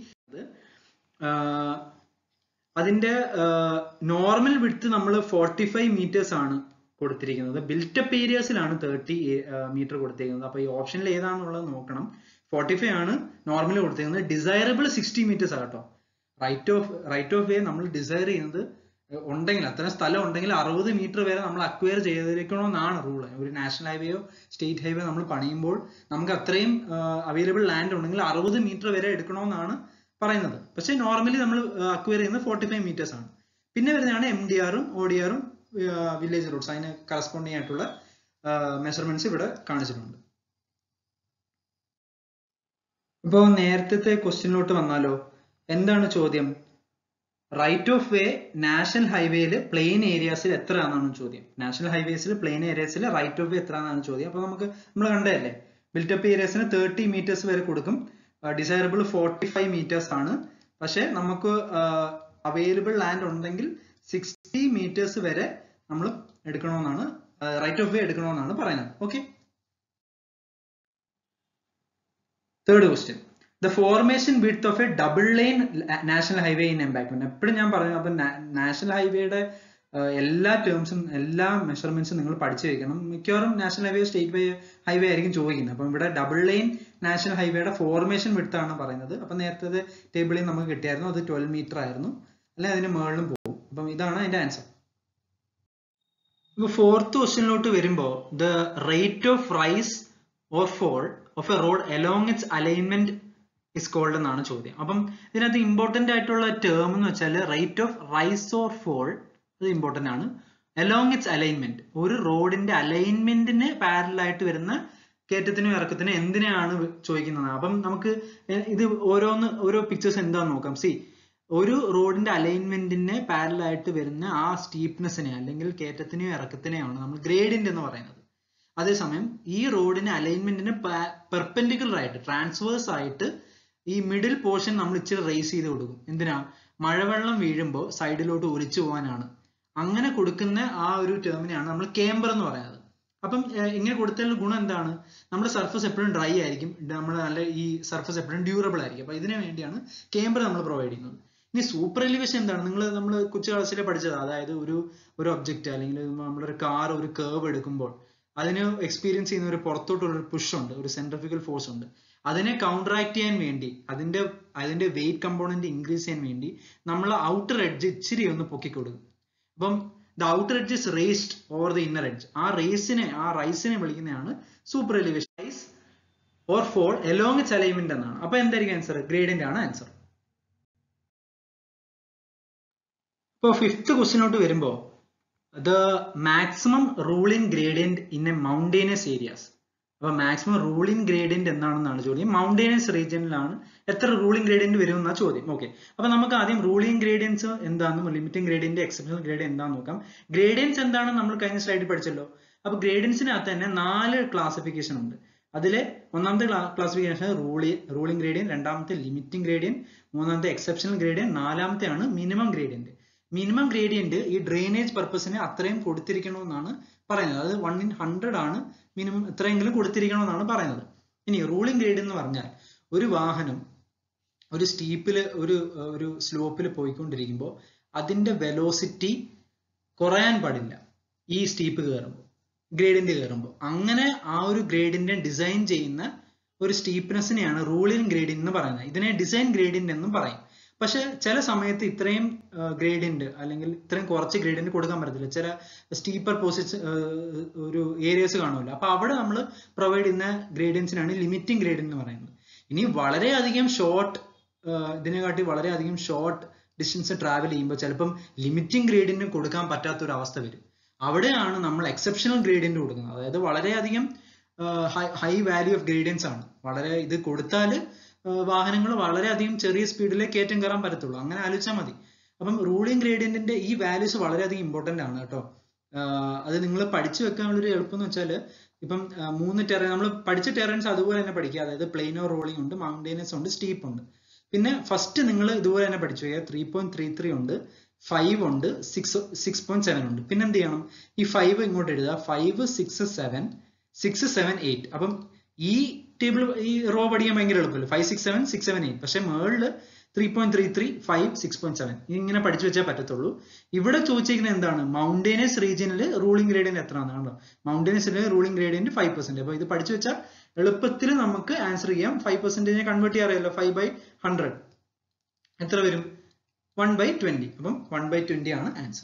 അതിന്റെ നോർമൽ വിഡ്ത്ത് നമ്മൾ ഫോർട്ടി ഫൈവ് മീറ്റേഴ്സ് ആണ് കൊടുത്തിരിക്കുന്നത് ബിൽറ്റപ്പ് ഏരിയാസിലാണ് തേർട്ടി മീറ്റർ കൊടുത്തിരിക്കുന്നത് അപ്പൊ ഈ ഓപ്ഷനിൽ ഏതാണെന്നുള്ളത് നോക്കണം ഫോർട്ടി ഫൈവ് ആണ് നോർമലി കൊടുത്തിരിക്കുന്നത് ഡിസൈറബിൾ സിക്സ്റ്റി മീറ്റേഴ്സ് ആട്ടോ right of right of way നമ്മൾ ഡിസൈർ ചെയ്യുന്നത് ഉണ്ടെങ്കിൽ അത്തരം സ്ഥലം ഉണ്ടെങ്കിൽ അറുപത് മീറ്റർ വരെ നമ്മൾ അക്വയർ ചെയ്തിരിക്കണമെന്നാണ് റൂൾ ഒരു നാഷണൽ ഹൈവേയോ സ്റ്റേറ്റ് ഹൈവേ നമ്മൾ പണിയുമ്പോൾ നമുക്ക് അത്രയും അവൈലബിൾ ലാൻഡ് ഉണ്ടെങ്കിൽ അറുപത് മീറ്റർ വരെ എടുക്കണമെന്നാണ് പറയുന്നത് പക്ഷേ നോർമലി നമ്മൾ അക്വയർ ചെയ്യുന്നത് ഫോർട്ടി ഫൈവ് മീറ്റേഴ്സ് ആണ് പിന്നെ വരുന്നതാണ് എം ഡി ആറും ഒ ഡി ആറും വില്ലേജ് റോഡ്സ് അതിന് കറസ്പോണ്ടിങ് ആയിട്ടുള്ള മെഷർമെന്റ്സ് ഇവിടെ കാണിച്ചിട്ടുണ്ട് ഇപ്പോൾ നേരത്തെ ക്വസ്റ്റ്യനിലോട്ട് വന്നാലോ എന്താണ് ചോദ്യം റൈറ്റ് ഓഫ് വേ നാഷണൽ ഹൈവേയിൽ പ്ലെയിൻ ഏരിയാസിൽ എത്രയാണെന്നാണ് ചോദ്യം നാഷണൽ ഹൈവേസിൽ പ്ലെയിൻ ഏരിയാസിൽ റൈറ്റ് ഓഫ് വേ എത്രയാണെന്നാണ് ചോദ്യം അപ്പോൾ നമുക്ക് നമ്മൾ കണ്ടതല്ലേ ബിൽറ്റപ്പ് ഏരിയാസിന് തേർട്ടി മീറ്റേഴ്സ് വരെ കൊടുക്കും ഡിസൈറബിൾ ഫോർട്ടി ഫൈവ് മീറ്റേഴ്സ് ആണ് പക്ഷെ നമുക്ക് അവൈലബിൾ ലാൻഡ് ഉണ്ടെങ്കിൽ സിക്സ്റ്റി മീറ്റേഴ്സ് വരെ നമ്മൾ എടുക്കണമെന്നാണ് റൈറ്റ് ഓഫ് വേ എടുക്കണമെന്നാണ് പറയുന്നത് okay third question the formation width of a double lane national highway in embankment എപ്പോഴും ഞാൻ പറഞ്ഞു അപ്പൊ നാഷണൽ ഹൈവേയുടെ എല്ലാ ടേംസും എല്ലാ മെഷർമെന്റ്സും നിങ്ങൾ പഠിച്ചു വെക്കണം മിക്കവാറും national highway state way highway ആയിരിക്കും ചോദിക്കുന്നത് അപ്പം ഇവിടെ ഡബിൾ ലൈൻ നാഷണൽ ഹൈവേയുടെ ഫോർമേഷൻ വിഡ്ത്ത് ആണ് പറയുന്നത് അപ്പം നേരത്തെ ടേബിളിൽ നമുക്ക് കിട്ടിയായിരുന്നു അത് ട്വൽവ് മീറ്റർ ആയിരുന്നു അല്ലെങ്കിൽ അതിന് മുകളിലും പോകും അപ്പം ഇതാണ് അതിന്റെ ആൻസർ ഇപ്പൊ ഫോർത്ത് ക്വസ്റ്റ്യനിലോട്ട് വരുമ്പോൾ the rate of rise or fall of a road along its alignment is called എന്നാണ് ചോദ്യം അപ്പം ഇതിനകത്ത് ഇമ്പോർട്ടന്റ് ആയിട്ടുള്ള ടേം എന്ന് വെച്ചാൽ rate of rise or fall അത് ഇമ്പോർട്ടന്റ് ആണ് അലോങ് ഇറ്റ്സ് അലൈൻമെന്റ് ഒരു റോഡിന്റെ അലൈൻമെന്റിന് പാരലൽ ആയിട്ട് വരുന്ന കയറ്റത്തിനും ഇറക്കത്തിനും എന്തിനാണ് ചോദിക്കുന്നത് അപ്പം നമുക്ക് ഇത് ഓരോന്ന് ഓരോ പിക്ചേഴ്സ് എന്താന്ന് നോക്കാം സി ഒരു റോഡിന്റെ അലൈൻമെന്റിന് പാരലൽ ആയിട്ട് വരുന്ന ആ സ്റ്റീപ്നെസ്സിനെ അല്ലെങ്കിൽ കയറ്റത്തിനെയോ ഇറക്കത്തിനെയാണ് നമ്മൾ ഗ്രേഡിയന്റ് എന്ന് പറയുന്നത് അതേസമയം ഈ റോഡിന് അലൈൻമെന്റിന് പെർപെൻഡിക്കുലർ ആയിട്ട് ട്രാൻസ്വേഴ്സ് ആയിട്ട് ഈ മിഡിൽ പോർഷൻ നമ്മൾ ഇച്ചിരി റേസ് ചെയ്ത് കൊടുക്കും എന്തിനാ മഴവെള്ളം വീഴുമ്പോൾ സൈഡിലോട്ട് ഒലിച്ചു പോകാനാണ് അങ്ങനെ കൊടുക്കുന്ന ആ ഒരു ടേമിനെയാണ് നമ്മൾ കേമ്പർ എന്ന് പറയുന്നത് അപ്പം ഇങ്ങനെ കൊടുത്തതിൽ ഗുണം എന്താണ് നമ്മുടെ സർഫസ് എപ്പോഴും ഡ്രൈ ആയിരിക്കും നമ്മുടെ നല്ല ഈ സർഫസ് എപ്പോഴും ഡ്യൂറബിൾ ആയിരിക്കും അപ്പൊ ഇതിനു വേണ്ടിയാണ് കേമ്പർ നമ്മൾ പ്രൊവൈഡ് ചെയ്യുന്നത് ഇനി സൂപ്പർ എലിവേഷൻ എന്താണ് നിങ്ങൾ നമ്മൾ കൊച്ചു ക്ലാസ്സിലെ പഠിച്ചത് അതായത് ഒരു ഒരു ഒബ്ജക്റ്റ് അല്ലെങ്കിൽ നമ്മളൊരു കാർ ഒരു കേർവ് എടുക്കുമ്പോൾ അതിന് എക്സ്പീരിയൻസ് ചെയ്യുന്ന ഒരു പുറത്തോട്ടുള്ള ഒരു പുഷ് ഉണ്ട് ഒരു സെൻട്രിഫിക്കൽ ഫോഴ്സ് ഉണ്ട് അതിനെ കൗണ്ടറാക്ട് ചെയ്യാൻ വേണ്ടി അതിന്റെ അതിന്റെ വെയിറ്റ് കമ്പോണന്റ് ഇൻക്രീസ് ചെയ്യാൻ വേണ്ടി നമ്മൾ ഔട്ടർ എഡ്ജ് ഇച്ചിരി ഒന്ന് പൊക്കി കൊടുക്കും അപ്പം the outer edge is raised over the inner edge ആ റേസിനെ ആ റൈസിനെ വിളിക്കുന്നതാണ് super elevation rise or fall along its alignment എന്നാണ് അപ്പൊ എന്തായിരിക്കും ആൻസർ ഗ്രേഡിയന്റ് ആണ് ആൻസർ ഇപ്പൊ ഫിഫ്ത്ത് ക്വസ്റ്റിനോട്ട് വരുമ്പോ the maximum ruling gradient in a mountainous areas അപ്പൊ മാക്സിമം റൂളിംഗ് ഗ്രേഡിയന്റ് എന്താണെന്നാണ് ചോദ്യം മൗണ്ടൈനസ് റീജിയനിലാണ് എത്ര റൂളിംഗ് ഗ്രേഡിയന്റ് വരും എന്നാ ചോദ്യം ഓക്കെ അപ്പൊ നമുക്ക് ആദ്യം റൂളിംഗ് ഗ്രേഡിയൻസ് എന്താണെന്നും ലിമിറ്റിംഗ് ഗ്രേഡിയന്റ് എക്സെപ്ഷണൽ ഗ്രേഡിയന്റ് എന്താണെന്ന് നോക്കാം ഗ്രേഡിയൻസ് എന്താണെന്ന് നമ്മൾ കഴിഞ്ഞ സ്ലൈഡിൽ പഠിച്ചല്ലോ അപ്പൊ ഗ്രേഡിയൻസിനകത്ത് തന്നെ നാല് ക്ലാസിഫിക്കേഷൻ ഉണ്ട് അതിലെ ഒന്നാമത്തെ ക്ലാസിഫിക്കേഷൻ റൂളി റൂളിംഗ് ഗ്രേഡിയന്റ് രണ്ടാമത്തെ ലിമിറ്റിംഗ് ഗ്രേഡിയന്റ് മൂന്നാമത്തെ എക്സെപ്ഷണൽ ഗ്രേഡിയന്റ് നാലാമത്തെയാണ് മിനിമം ഗ്രേഡിയന്റ് മിനിമം ഗ്രേഡിയന്റ് ഈ ഡ്രെയിനേജ് പർപ്പസിന് അത്രയും കൊടുത്തിരിക്കണമെന്നാണ് പറയുന്നത് അത് വൺ ഇൻ ഹൺഡ്രഡ് ആണ് മിനിമം എത്രയെങ്കിലും കൊടുത്തിരിക്കണമെന്നാണ് പറയുന്നത് ഇനി റൂളിംഗ് ഗ്രേഡ് എന്ന് പറഞ്ഞാൽ ഒരു വാഹനം ഒരു സ്റ്റീപ്പിൽ ഒരു ഒരു സ്ലോപ്പിൽ പോയിക്കൊണ്ടിരിക്കുമ്പോൾ അതിന്റെ വെലോസിറ്റി കുറയാൻ പാടില്ല ഈ സ്റ്റീപ്പ് കയറുമ്പോൾ ഗ്രേഡിന്റെ കയറുമ്പോൾ അങ്ങനെ ആ ഒരു ഗ്രേഡിന്റെ ഡിസൈൻ ചെയ്യുന്ന ഒരു സ്റ്റീപ്നെസ്സിനെയാണ് റൂളിംഗ് ഗ്രേഡിയന്റ് എന്ന് പറയുന്നത് ഇതിനെ ഡിസൈൻ ഗ്രേഡിയന്റ് എന്നും പറയും പക്ഷെ ചില സമയത്ത് ഇത്രയും ഗ്രേഡിയന്റ് അല്ലെങ്കിൽ ഇത്രയും കുറച്ച് ഗ്രേഡിയന്റ് കൊടുക്കാൻ പറ്റത്തില്ല ചില സ്റ്റീപ്പർ പോസിറ്റ് ഒരു ഏരിയസ് കാണുമല്ലോ അപ്പൊ അവിടെ നമ്മൾ പ്രൊവൈഡ് ചെയ്യുന്ന ഗ്രേഡിയൻസിനാണ് ലിമിറ്റിംഗ് ഗ്രേഡിയന്റ് എന്ന് പറയുന്നത് ഇനി വളരെയധികം ഷോർട്ട് ഇതിനെക്കാട്ടി വളരെയധികം ഷോർട്ട് ഡിസ്റ്റൻസ് ട്രാവൽ ചെയ്യുമ്പോൾ ചിലപ്പം ലിമിറ്റിംഗ് ഗ്രേഡിയന്റ് കൊടുക്കാൻ പറ്റാത്ത ഒരു അവസ്ഥ വരും അവിടെയാണ് നമ്മൾ എക്സെപ്ഷണൽ ഗ്രേഡിയന്റ് കൊടുക്കുന്നത് അതായത് വളരെയധികം ഹൈ വാല്യൂ ഓഫ് ഗ്രേഡിയൻസ് ആണ് വളരെ ഇത് കൊടുത്താൽ വാഹനങ്ങൾ വളരെയധികം ചെറിയ സ്പീഡിലേ കയറ്റം കയറാൻ പറ്റത്തുള്ളൂ അങ്ങനെ ആലോചിച്ചാൽ മതി അപ്പം റൂളിംഗ് ഗ്രേഡിയന്റിന്റെ ഈ വാല്യൂസ് വളരെയധികം ഇമ്പോർട്ടന്റ് ആണ് കേട്ടോ അത് നിങ്ങൾ പഠിച്ചു വെക്കാനുള്ള ഒരു എളുപ്പം എന്ന് വെച്ചാൽ ഇപ്പം മൂന്ന് ടെറൈൻ നമ്മൾ പഠിച്ച ടെറൈൻസ് അതുപോലെ തന്നെ പഠിക്കുക അതായത് പ്ലെയിനോ റോളിംഗ് ഉണ്ട് മൗണ്ടൈനസ് ഉണ്ട് സ്റ്റീപ്പ് ഉണ്ട് പിന്നെ ഫസ്റ്റ് നിങ്ങൾ ഇതുപോലെ തന്നെ പഠിച്ചു വെക്കുക ത്രീ പോയിന്റ് ത്രീ ത്രീ ഉണ്ട് ഫൈവ് ഉണ്ട് സിക്സ് സിക്സ് പോയിന്റ് സെവൻ ഉണ്ട് പിന്നെ എന്ത് ചെയ്യണം ഈ ഫൈവ് ഇങ്ങോട്ട് എഴുതുക five six seven six seven eight അപ്പം ഈ ടേബിൾ ഈ റോ പഠിക്കാൻ ഭയങ്കര എളുപ്പമല്ലോ five six seven six seven eight പക്ഷെ മേളിൽ three point three three five six point seven ഇങ്ങനെ പഠിച്ചു വെച്ചാൽ പറ്റത്തുള്ളൂ ഇവിടെ ചോദിച്ചിരിക്കുന്നത് എന്താണ് മൗണ്ടൈനസ് റീജിയനിൽ റൂളിംഗ് ഗ്രേഡിയന്റ് എത്ര ആണോ mountainous ruling gradient five percent അപ്പൊ ഇത് പഠിച്ചു വെച്ചാൽ എളുപ്പത്തിൽ നമുക്ക് ആൻസർ ചെയ്യാം ഫൈവ് പെർസെന്റേജിനെ കൺവേർട്ട് ചെയ്യാറിയല്ലോ ഫൈവ് ബൈ ഹൺഡ്രഡ് എത്ര വരും വൺ ബൈ ട്വന്റി അപ്പം വൺ ബൈ ട്വന്റി ആണ് ആൻസർ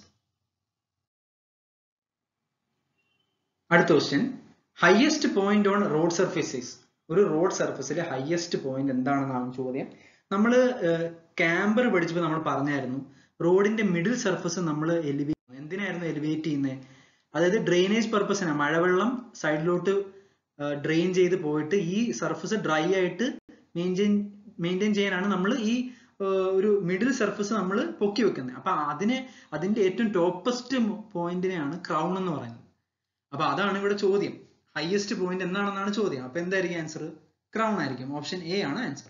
അടുത്ത question highest point on road surfaces ഒരു റോഡ് സർഫസിലെ ഹയസ്റ്റ് പോയിന്റ് എന്താണെന്നാണ് ചോദ്യം നമ്മൾ ക്യാമ്പർ പഠിച്ചപ്പോൾ നമ്മൾ പറഞ്ഞായിരുന്നു റോഡിന്റെ മിഡിൽ സർഫസ് നമ്മൾ എലിവേറ്റ് എന്തിനായിരുന്നു എലിവേറ്റ് ചെയ്യുന്നത് അതായത് ഡ്രെയിനേജ് പർപ്പസിനാണ് മഴവെള്ളം സൈഡിലോട്ട് ഡ്രെയിൻ ചെയ്ത് പോയിട്ട് ഈ സർഫസ് ഡ്രൈ ആയിട്ട് മെയിൻറ്റെയിൻ മെയിൻറ്റെയിൻ ചെയ്യാനാണ് നമ്മൾ ഈ ഒരു മിഡിൽ സർഫസ് നമ്മൾ പൊക്കി വെക്കുന്നത് അപ്പൊ അതിനെ അതിന്റെ ഏറ്റവും ടോപ്പസ്റ്റ് പോയിന്റിനെയാണ് ക്രൗൺ എന്ന് പറയുന്നത് അപ്പൊ അതാണ് ഇവിടെ ചോദ്യം ഹയസ്റ്റ് പോയിന്റ് എന്താണെന്നാണ് ചോദ്യം അപ്പൊ എന്തായിരിക്കും ആൻസർ ക്രൗൺ ആയിരിക്കും ഓപ്ഷൻ എ ആണ് answer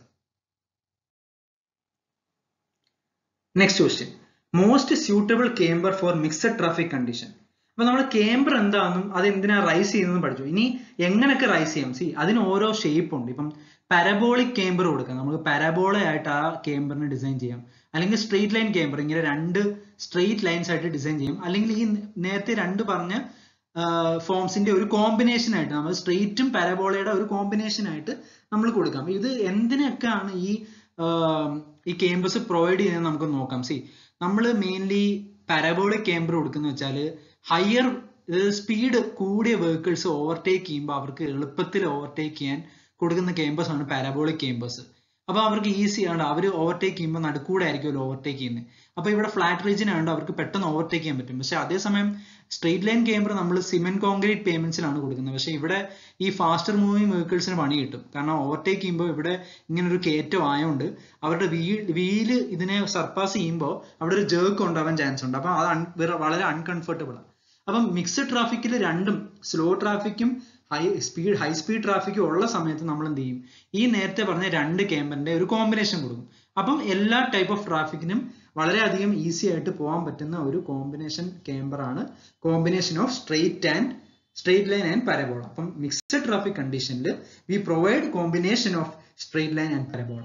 next question most suitable camber for mixed traffic condition അപ്പൊ നമ്മൾ കേംബർ എന്താണെന്നും അത് എന്തിനാ റൈസ് ചെയ്യുന്നതെന്നും പഠിച്ചു ഇനി എങ്ങനെയൊക്കെ റൈസ് ചെയ്യാം സി അതിന് ഓരോ ഷേപ്പ് ഉണ്ട് ഇപ്പം പാരബോളിക് കേംബർ കൊടുക്കാം നമുക്ക് പാരബോള ആയിട്ട് ആ കേംബറിനെ ഡിസൈൻ ചെയ്യാം അല്ലെങ്കിൽ സ്ട്രെയിറ്റ് ലൈൻ കേംബർ ഇങ്ങനെ രണ്ട് സ്ട്രെയിറ്റ് ലൈൻസ് ആയിട്ട് ഡിസൈൻ ചെയ്യാം അല്ലെങ്കിൽ ഈ നേരത്തെ രണ്ട് പറഞ്ഞ ഫോംസിന്റെ ഒരു കോമ്പിനേഷൻ ആയിട്ട് നമ്മൾ സ്ട്രെയിറ്റും പാരബോളയുടെ ഒരു കോമ്പിനേഷൻ ആയിട്ട് നമ്മൾ കൊടുക്കാം ഇത് എന്തിനൊക്കെയാണ് ഈ ഈ കേമ്പസ് പ്രൊവൈഡ് ചെയ്യുന്നത് നമുക്ക് നോക്കാം സി നമ്മൾ മെയിൻലി പാരബോളിക് കേമ്പർ കൊടുക്കുന്ന വെച്ചാൽ ഹയർ സ്പീഡ് കൂടിയ വെഹിക്കിൾസ് ഓവർടേക്ക് ചെയ്യുമ്പോൾ അവർക്ക് എളുപ്പത്തിൽ ഓവർടേക്ക് ചെയ്യാൻ കൊടുക്കുന്ന കേമ്പസ് ആണ് പാരബോളിക് കേമ്പസ് അപ്പൊ അവർക്ക് ഈസി ആണ് അവർ ഓവർടേക്ക് ചെയ്യുമ്പോൾ നടുക്കൂടെ ആയിരിക്കുമല്ലോ ഓവർടേക്ക് ചെയ്യുന്നത് അപ്പൊ ഇവിടെ ഫ്ലാറ്റ് റീജിയൻ ആയതുകൊണ്ട് അവർക്ക് പെട്ടെന്ന് ഓവർടേക്ക് ചെയ്യാൻ പറ്റും പക്ഷെ അതേസമയം സ്ട്രെയിറ്റ് ലൈൻ കേമ്പർ നമ്മൾ സിമെന്റ് കോൺക്രീറ്റ് പേയ്മെന്റ്സിലാണ് കൊടുക്കുന്നത് പക്ഷെ ഇവിടെ ഈ ഫാസ്റ്റർ മൂവിങ് വെഹിക്കിൾസിന് പണി കിട്ടും കാരണം ഓവർടേക്ക് ചെയ്യുമ്പോൾ ഇവിടെ ഇങ്ങനെ ഒരു കയറ്റം ആയതുകൊണ്ട് അവരുടെ വീ വീല് ഇതിനെ സർപ്പാസ് ചെയ്യുമ്പോൾ അവിടെ ഒരു ജേർക്ക് ഉണ്ടാവാൻ ചാൻസ് ഉണ്ട് അപ്പൊ അത് വളരെ അൺകംഫർട്ടബിൾ ആണ് അപ്പം മിക്സഡ് ട്രാഫിക്കിൽ രണ്ടും സ്ലോ ട്രാഫിക്കും ഹൈ സ്പീഡ് ഹൈ സ്പീഡ് ട്രാഫിക്കും ഉള്ള സമയത്ത് നമ്മൾ എന്ത് ചെയ്യും ഈ നേരത്തെ പറഞ്ഞ രണ്ട് ക്യാമ്പറിന്റെ ഒരു കോമ്പിനേഷൻ കൊടുക്കും അപ്പം എല്ലാ ടൈപ്പ് ഓഫ് ട്രാഫിക്കിനും വളരെയധികം ഈസി ആയിട്ട് പോകാൻ പറ്റുന്ന ഒരു കോമ്പിനേഷൻ ക്യാമ്പർ ആണ് combination of straight and straight line and parabola അപ്പം മിക്സഡ് ട്രാഫിക് കണ്ടീഷനിൽ we provide combination of straight line and parabola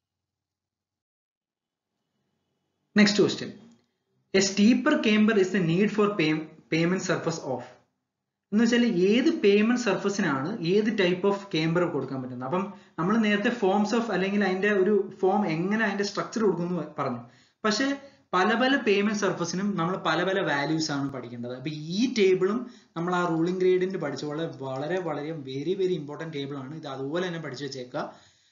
next question a steeper camber is the need for pavement surface of എന്ന് വെച്ചാൽ ഏത് payment സർഫസിനാണ് ഏത് type of camber കൊടുക്കാൻ പറ്റുന്നത് അപ്പം നമ്മൾ നേരത്തെ ഫോംസ് ഓഫ് അല്ലെങ്കിൽ അതിന്റെ ഒരു ഫോം എങ്ങനെ അതിന്റെ സ്ട്രക്ചർ കൊടുക്കുന്നു പറഞ്ഞു പക്ഷെ പല പല പേയ്മെന്റ് സർഫസിനും നമ്മൾ പല പല വാല്യൂസ് ആണ് പഠിക്കേണ്ടത് അപ്പൊ ഈ ടേബിളും നമ്മൾ ആ റൂളിംഗ് ഗ്രേഡിന്റെ പഠിച്ച പോലെ വളരെ വളരെ വെരി വെരി ഇമ്പോർട്ടന്റ് ടേബിൾ ആണ് ഇത് അതുപോലെ തന്നെ പഠിച്ചു വെച്ചേക്കുക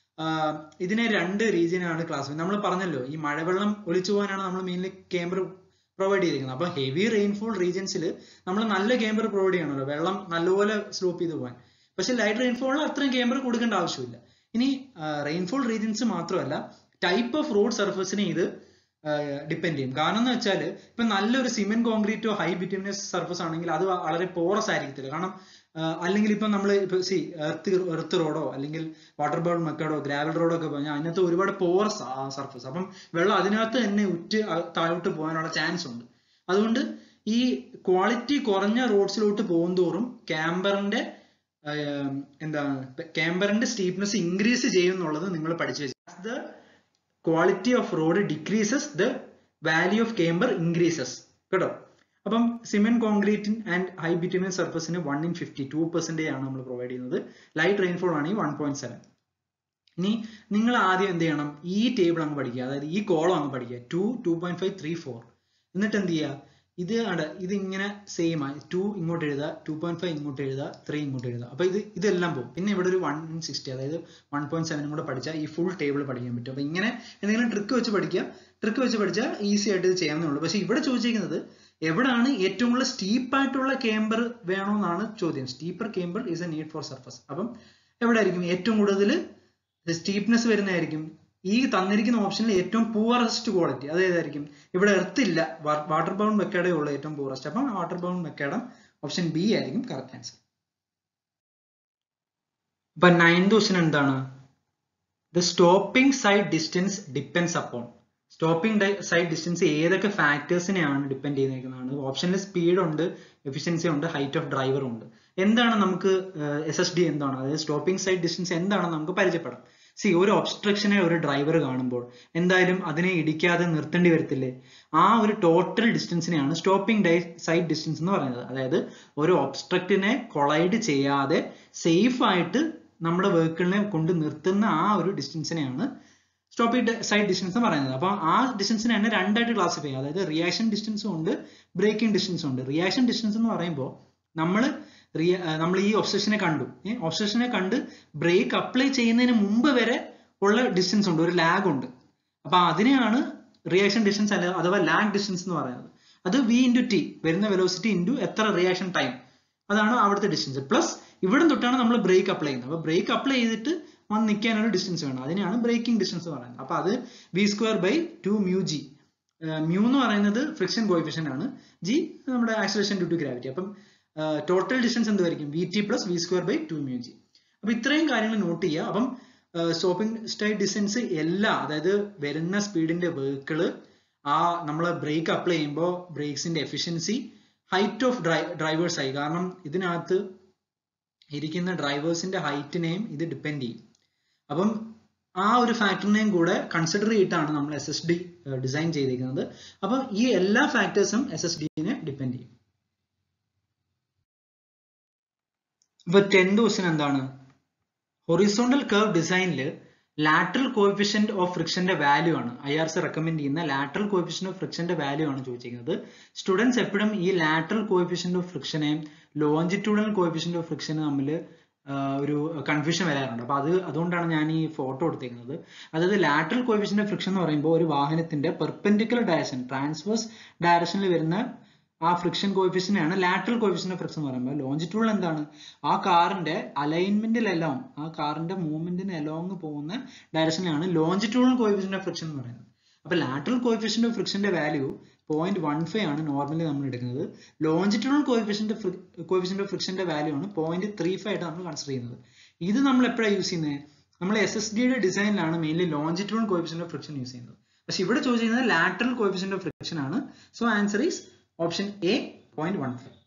ഇതിനെ രണ്ട് റീജിയനാണ് ക്ലാസ് നമ്മൾ പറഞ്ഞല്ലോ ഈ മഴവെള്ളം ഒലിച്ചു പോകാനാണ് നമ്മൾ മെയിൻലി കേമ്പർ പ്രൊവൈഡ് ചെയ്തിരിക്കുന്നത് അപ്പൊ ഹെവി റെയിൻഫോൾ റീജിയൻസിൽ നമ്മൾ നല്ല കേമ്പർ പ്രൊവൈഡ് ചെയ്യണമല്ലോ വെള്ളം നല്ലപോലെ സ്ലോപ്പ് ചെയ്ത് പോകാൻ പക്ഷെ ലൈറ്റ് റെയിൻഫോളിൽ അത്രയും കേമ്പർ കൊടുക്കേണ്ട ആവശ്യമില്ല ഇനി റെയിൻഫോൾ റീജിയൻസ് മാത്രമല്ല ടൈപ്പ് ഓഫ് റോഡ് സർഫസിനെ ഇത് ഡിപ്പെൻഡ് ചെയ്യും കാരണം എന്ന് വെച്ചാൽ ഇപ്പൊ നല്ലൊരു സിമെന്റ് കോൺക്രീറ്റോ ഹൈ ബിറ്റുമിനസ് സർഫസ് ആണെങ്കിൽ അത് വളരെ പോറസ് ആയിരിക്കത്തില്ല കാരണം അല്ലെങ്കിൽ ഇപ്പൊ നമ്മൾ ഇപ്പൊ സി എർത്ത് എർത്ത് റോഡോ അല്ലെങ്കിൽ വാട്ടർ ബോൾ മെക്കാഡോ ഗ്രാവൽ റോഡോ ഒക്കെ പറഞ്ഞാൽ അതിനകത്ത് ഒരുപാട് പോറസ് ആ സർഫസ് അപ്പം വെള്ളം അതിനകത്ത് തന്നെ ഉറ്റ് താഴോട്ട് പോകാനുള്ള ചാൻസ് ഉണ്ട് അതുകൊണ്ട് ഈ ക്വാളിറ്റി കുറഞ്ഞ റോഡ്സിലോട്ട് പോകുന്തോറും ക്യാമ്പറിന്റെ എന്താണ് ക്യാമ്പറിന്റെ സ്റ്റീപ്നെസ് ഇൻക്രീസ് ചെയ്യും എന്നുള്ളത് നിങ്ങൾ പഠിച്ചു വെച്ചാൽ the quality of road decreases the value of camber increases കേട്ടോ അപ്പം cement concrete and high bitumen സർഫസിന് one in fifty two percentage ആണ് നമ്മൾ പ്രൊവൈഡ് ചെയ്യുന്നത് ലൈറ്റ് റെയിൻഫോൾ ആണെങ്കിൽ വൺ പോയിന്റ് സെവൻ ഇനി നിങ്ങൾ ആദ്യം എന്ത് ചെയ്യണം ഈ ടേബിൾ അങ്ങ് പഠിക്കുക അതായത് ഈ കോളം അങ്ങ് പഠിക്കുക two two point five three four എന്നിട്ട് എന്ത് ചെയ്യുക ഇത് ആണ് ഇത് ഇങ്ങനെ സെയിം ആണ് ടു ഇങ്ങോട്ട് എഴുതുക ടു പോയിന്റ് ഫൈവ് ഇങ്ങോട്ട് എഴുതുക ത്രീ ഇങ്ങോട്ട് എഴുതുക അപ്പൊ ഇത് ഇതെല്ലാം പോകും പിന്നെ ഇവിടെ ഒരു വൺ സിക്സ്റ്റി അതായത് വൺ പോയിന്റ് സെവനും കൂടെ പഠിച്ചാൽ ഈ ഫുൾ ടേബിൾ പഠിക്കാൻ പറ്റും അപ്പൊ ഇങ്ങനെ എന്തെങ്കിലും ട്രിക്ക് വെച്ച് പഠിക്കുക ട്രിക്ക് വെച്ച് പഠിച്ചാൽ ഈസി ആയിട്ട് ഇത് ചെയ്യാവുന്നേ ഉള്ളൂ പക്ഷെ ഇവിടെ ചോദിച്ചിരിക്കുന്നത് എവിടാണ് ഏറ്റവും കൂടുതൽ സ്റ്റീപ്പ് ആയിട്ടുള്ള കേമ്പർ വേണമെന്നാണ് ചോദ്യം steeper camber is a need for surface അപ്പം എവിടെ ആയിരിക്കും ഏറ്റവും കൂടുതൽ സ്റ്റീപ്നെസ് വരുന്നതായിരിക്കും ഈ തന്നിരിക്കുന്ന ഓപ്ഷനിൽ ഏറ്റവും പൂവറസ്റ്റ് ക്വാളിറ്റി അത് ഏതായിരിക്കും ഇവിടെ എർത്ത് ഇല്ല വാട്ടർ ബൗണ്ട് മെക്കേഡേ ഉള്ളൂ ഏറ്റവും പൂവറസ്റ്റ് അപ്പം water bound macadam option B ആയിരിക്കും കറക്റ്റ് ആൻസർ അപ്പൊ നയൻത് ക്വസ്റ്റൻ എന്താണ് the stopping sight distance depends upon stopping sight distance ഏതൊക്കെ ഫാക്ടേഴ്സിനെയാണ് ഡിപ്പെൻഡ് ചെയ്തിരിക്കുന്നതാണ് ഓപ്ഷനിൽ സ്പീഡ് ഉണ്ട് എഫിഷ്യൻസി ഉണ്ട് ഹൈറ്റ് ഓഫ് ഡ്രൈവർ ഉണ്ട് എന്താണ് നമുക്ക് എസ് എസ് ഡി എന്താണ് അതായത് സ്റ്റോപ്പിംഗ് സൈഡ് ഡിസ്റ്റൻസ് എന്താണെന്ന് നമുക്ക് പരിചയപ്പെടാം സി ഒരു ഒബ്സ്ട്രക്ഷനെ ഒരു ഡ്രൈവർ കാണുമ്പോൾ എന്തായാലും അതിനെ ഇടിക്കാതെ നിർത്തേണ്ടി വരത്തില്ലേ ആ ഒരു ടോട്ടൽ ഡിസ്റ്റൻസിനെയാണ് സ്റ്റോപ്പിംഗ് ഡൈ സൈഡ് ഡിസ്റ്റൻസ് എന്ന് പറയുന്നത് അതായത് ഒരു ഒബ്സ്ട്രക്റ്റിനെ കൊളൈഡ് ചെയ്യാതെ സേഫ് ആയിട്ട് നമ്മുടെ വെഹിക്കിളിനെ കൊണ്ട് നിർത്തുന്ന ആ ഒരു ഡിസ്റ്റൻസിനെയാണ് സ്റ്റോപ്പിംഗ് സൈഡ് ഡിസ്റ്റൻസ് എന്ന് പറയുന്നത് അപ്പോൾ ആ ഡിസ്റ്റൻസിനെ തന്നെ രണ്ടായിട്ട് ക്ലാസിഫൈ ചെയ്യാം അതായത് റിയാക്ഷൻ ഡിസ്റ്റൻസും ഉണ്ട് ബ്രേക്കിംഗ് ഡിസ്റ്റൻസും ഉണ്ട് റിയാക്ഷൻ ഡിസ്റ്റൻസ് എന്ന് പറയുമ്പോൾ നമ്മൾ നമ്മൾ ഈ ഒബ്സഷനെ കണ്ടു ഒബ്സഷനെ കണ്ട് ബ്രേക്ക് അപ്ലൈ ചെയ്യുന്നതിന് മുമ്പ് വരെ ഉള്ള ഡിസ്റ്റൻസ് ഉണ്ട് ഒരു ലാഗ് ഉണ്ട് അപ്പൊ അതിനെയാണ് റിയാക്ഷൻ ഡിസ്റ്റൻസ് അല്ല അഥവാ ലാഗ് ഡിസ്റ്റൻസ് എന്ന് പറയുന്നത് അത് വി ഇൻറ്റു ടി വരുന്ന വെലോസിറ്റി ഇൻറ്റു എത്ര റിയാക്ഷൻ ടൈം അതാണ് അവിടുത്തെ ഡിസ്റ്റൻസ് പ്ലസ് ഇവിടെ തൊട്ടാണ് നമ്മൾ ബ്രേക്ക് അപ്ലൈ ചെയ്യുന്നത് അപ്പൊ ബ്രേക്ക് അപ്ലൈ ചെയ്തിട്ട് വന്ന് നിൽക്കാനൊരു ഡിസ്റ്റൻസ് വേണം അതിനെയാണ് ബ്രേക്കിംഗ് ഡിസ്റ്റൻസ് പറയുന്നത് അപ്പൊ അത് V square by two mu G mu എന്ന് പറയുന്നത് ഫ്രിക്ഷൻ കോയിഫിഷ്യന്റ് ആണ് ജി നമ്മുടെ ആക്സലേഷൻ ഡ്യൂ ടു ഗ്രാവിറ്റി അപ്പം ടോട്ടൽ ഡിസ്റ്റൻസ് എന്തുമായിരിക്കും V T plus V square by two mu G അപ്പൊ ഇത്രയും കാര്യങ്ങൾ നോട്ട് ചെയ്യുക അപ്പം സ്റ്റോപ്പിംഗ് സ്റ്റൈഡ് ഡിസ്റ്റൻസ് എല്ലാ അതായത് വരുന്ന സ്പീഡിന്റെ വെഹിക്കിള് ആ നമ്മൾ ബ്രേക്ക് അപ്ലൈ ചെയ്യുമ്പോൾ ബ്രേക്സിന്റെ എഫിഷ്യൻസി ഹൈറ്റ് ഓഫ് ഡ്രൈവേഴ്സ് ആയി കാരണം ഇതിനകത്ത് ഇരിക്കുന്ന ഡ്രൈവേഴ്സിന്റെ ഹൈറ്റിനെയും ഇത് ഡിപ്പെൻഡ് ചെയ്യും അപ്പം ആ ഒരു ഫാക്ടറിനെയും കൂടെ കൺസിഡർ ചെയ്തിട്ടാണ് നമ്മൾ എസ് എസ് ഡി ഡിസൈൻ ചെയ്തിരിക്കുന്നത് അപ്പം ഈ എല്ലാ ഫാക്ടേഴ്സും എസ് എസ് ഡിനെ ഡിപ്പെൻഡ് ചെയ്യും ഇപ്പൊ ടെൻത് ക്വസ്റ്റ്യൻ എന്താണ് ഹൊറിസോണ്ടൽ കർവ് ഡിസൈനിൽ ലാറ്ററൽ കോഎഫിഷ്യന്റ് ഓഫ് ഫ്രിക്ഷന്റെ വാല്യൂ ആണ് ഐ ആർ സി റെക്കമെൻഡ് ചെയ്യുന്ന ലാറ്ററൽ കോഎഫിഷ്യന്റ് ഓഫ് ഫ്രിക്ഷന്റെ വാല്യൂ ആണ് ചോദിച്ചിരിക്കുന്നത് സ്റ്റുഡൻസ് എപ്പോഴും ഈ ലാറ്ററൽ കോഎഫിഷ്യന്റ് ഓഫ് ഫ്രിക്ഷനെയും ലോഞ്ചിറ്റ്യൂഡൽ കോഎഫിഷ്യന്റ് ഓഫ് ഫ്രിക്ഷനും തമ്മിൽ ഒരു കൺഫ്യൂഷൻ വരാറുണ്ട് അപ്പൊ അത് അതുകൊണ്ടാണ് ഞാൻ ഈ ഫോട്ടോ എടുത്തേക്കുന്നത് അതായത് ലാറ്ററൽ കോഎഫിഷ്യന്റ് ഓഫ് ഫ്രിക്ഷൻ എന്ന് പറയുമ്പോൾ ഒരു വാഹനത്തിന്റെ പെർപെൻഡിക്കുലർ ഡയറക്ഷൻ ട്രാൻസ്വേഴ്സ് ഡയറക്ഷനിൽ വരുന്ന ആ ഫ്രിക്ഷൻ കോഎഫിഷ്യൻ്റാണ് ലാറ്ററൽ കോഎഫിഷ്യന്റ് ഓഫ് ഫ്രിക്ഷൻ എന്ന് പറയുമ്പോൾ ലോഞ്ചിറ്റ്യൂഡൽ എന്താണ് ആ കാറിന്റെ അലൈൻമെന്റിൽ എലോങ് ആ കാറിന്റെ മൂവ്മെന്റിന് എലോങ് പോകുന്ന ഡയറക്ഷനിലാണ് ലോഞ്ചിറ്റ്യൂഡൽ കോഎഫിഷ്യന്റ് ഓഫ് ഫ്രിക്ഷൻ എന്ന് പറയുന്നത് അപ്പൊ ലാറ്ററൽ കോഎഫിഷ്യന്റ് ഓഫ് ഫ്രിക്ഷന്റെ വാല്യൂ പോയിന്റ് വൺ ഫൈവ് ആണ് നോർമലി നമ്മൾ എടുക്കുന്നത് ലോഞ്ചിറ്റ്യൂഡൽ കോഎഫിഷ്യന്റ് കോഎഫിഷ്യന്റ് ഓഫ് ഫ്രിക്ഷന്റെ വാല്യൂ ആണ് പോയിന്റ് ത്രീ ഫൈവ് ആയിട്ട് നമ്മൾ കൺസിഡർ ചെയ്യുന്നത് ഇത് നമ്മൾ എപ്പോഴാണ് യൂസ് ചെയ്യുന്നത് നമ്മൾ എസ് എസ് ഡിയുടെ ഡിസൈനിലാണ് mainly longitudinal coefficient of friction use ചെയ്യുന്നത് പക്ഷെ ഇവിടെ ചോദിച്ചിരിക്കുന്നത് ലാറ്ററൽ കോഎഫിഷ്യന്റ് ഓഫ് ഫ്രിക്ഷൻ ആണ് so answer is option A point one five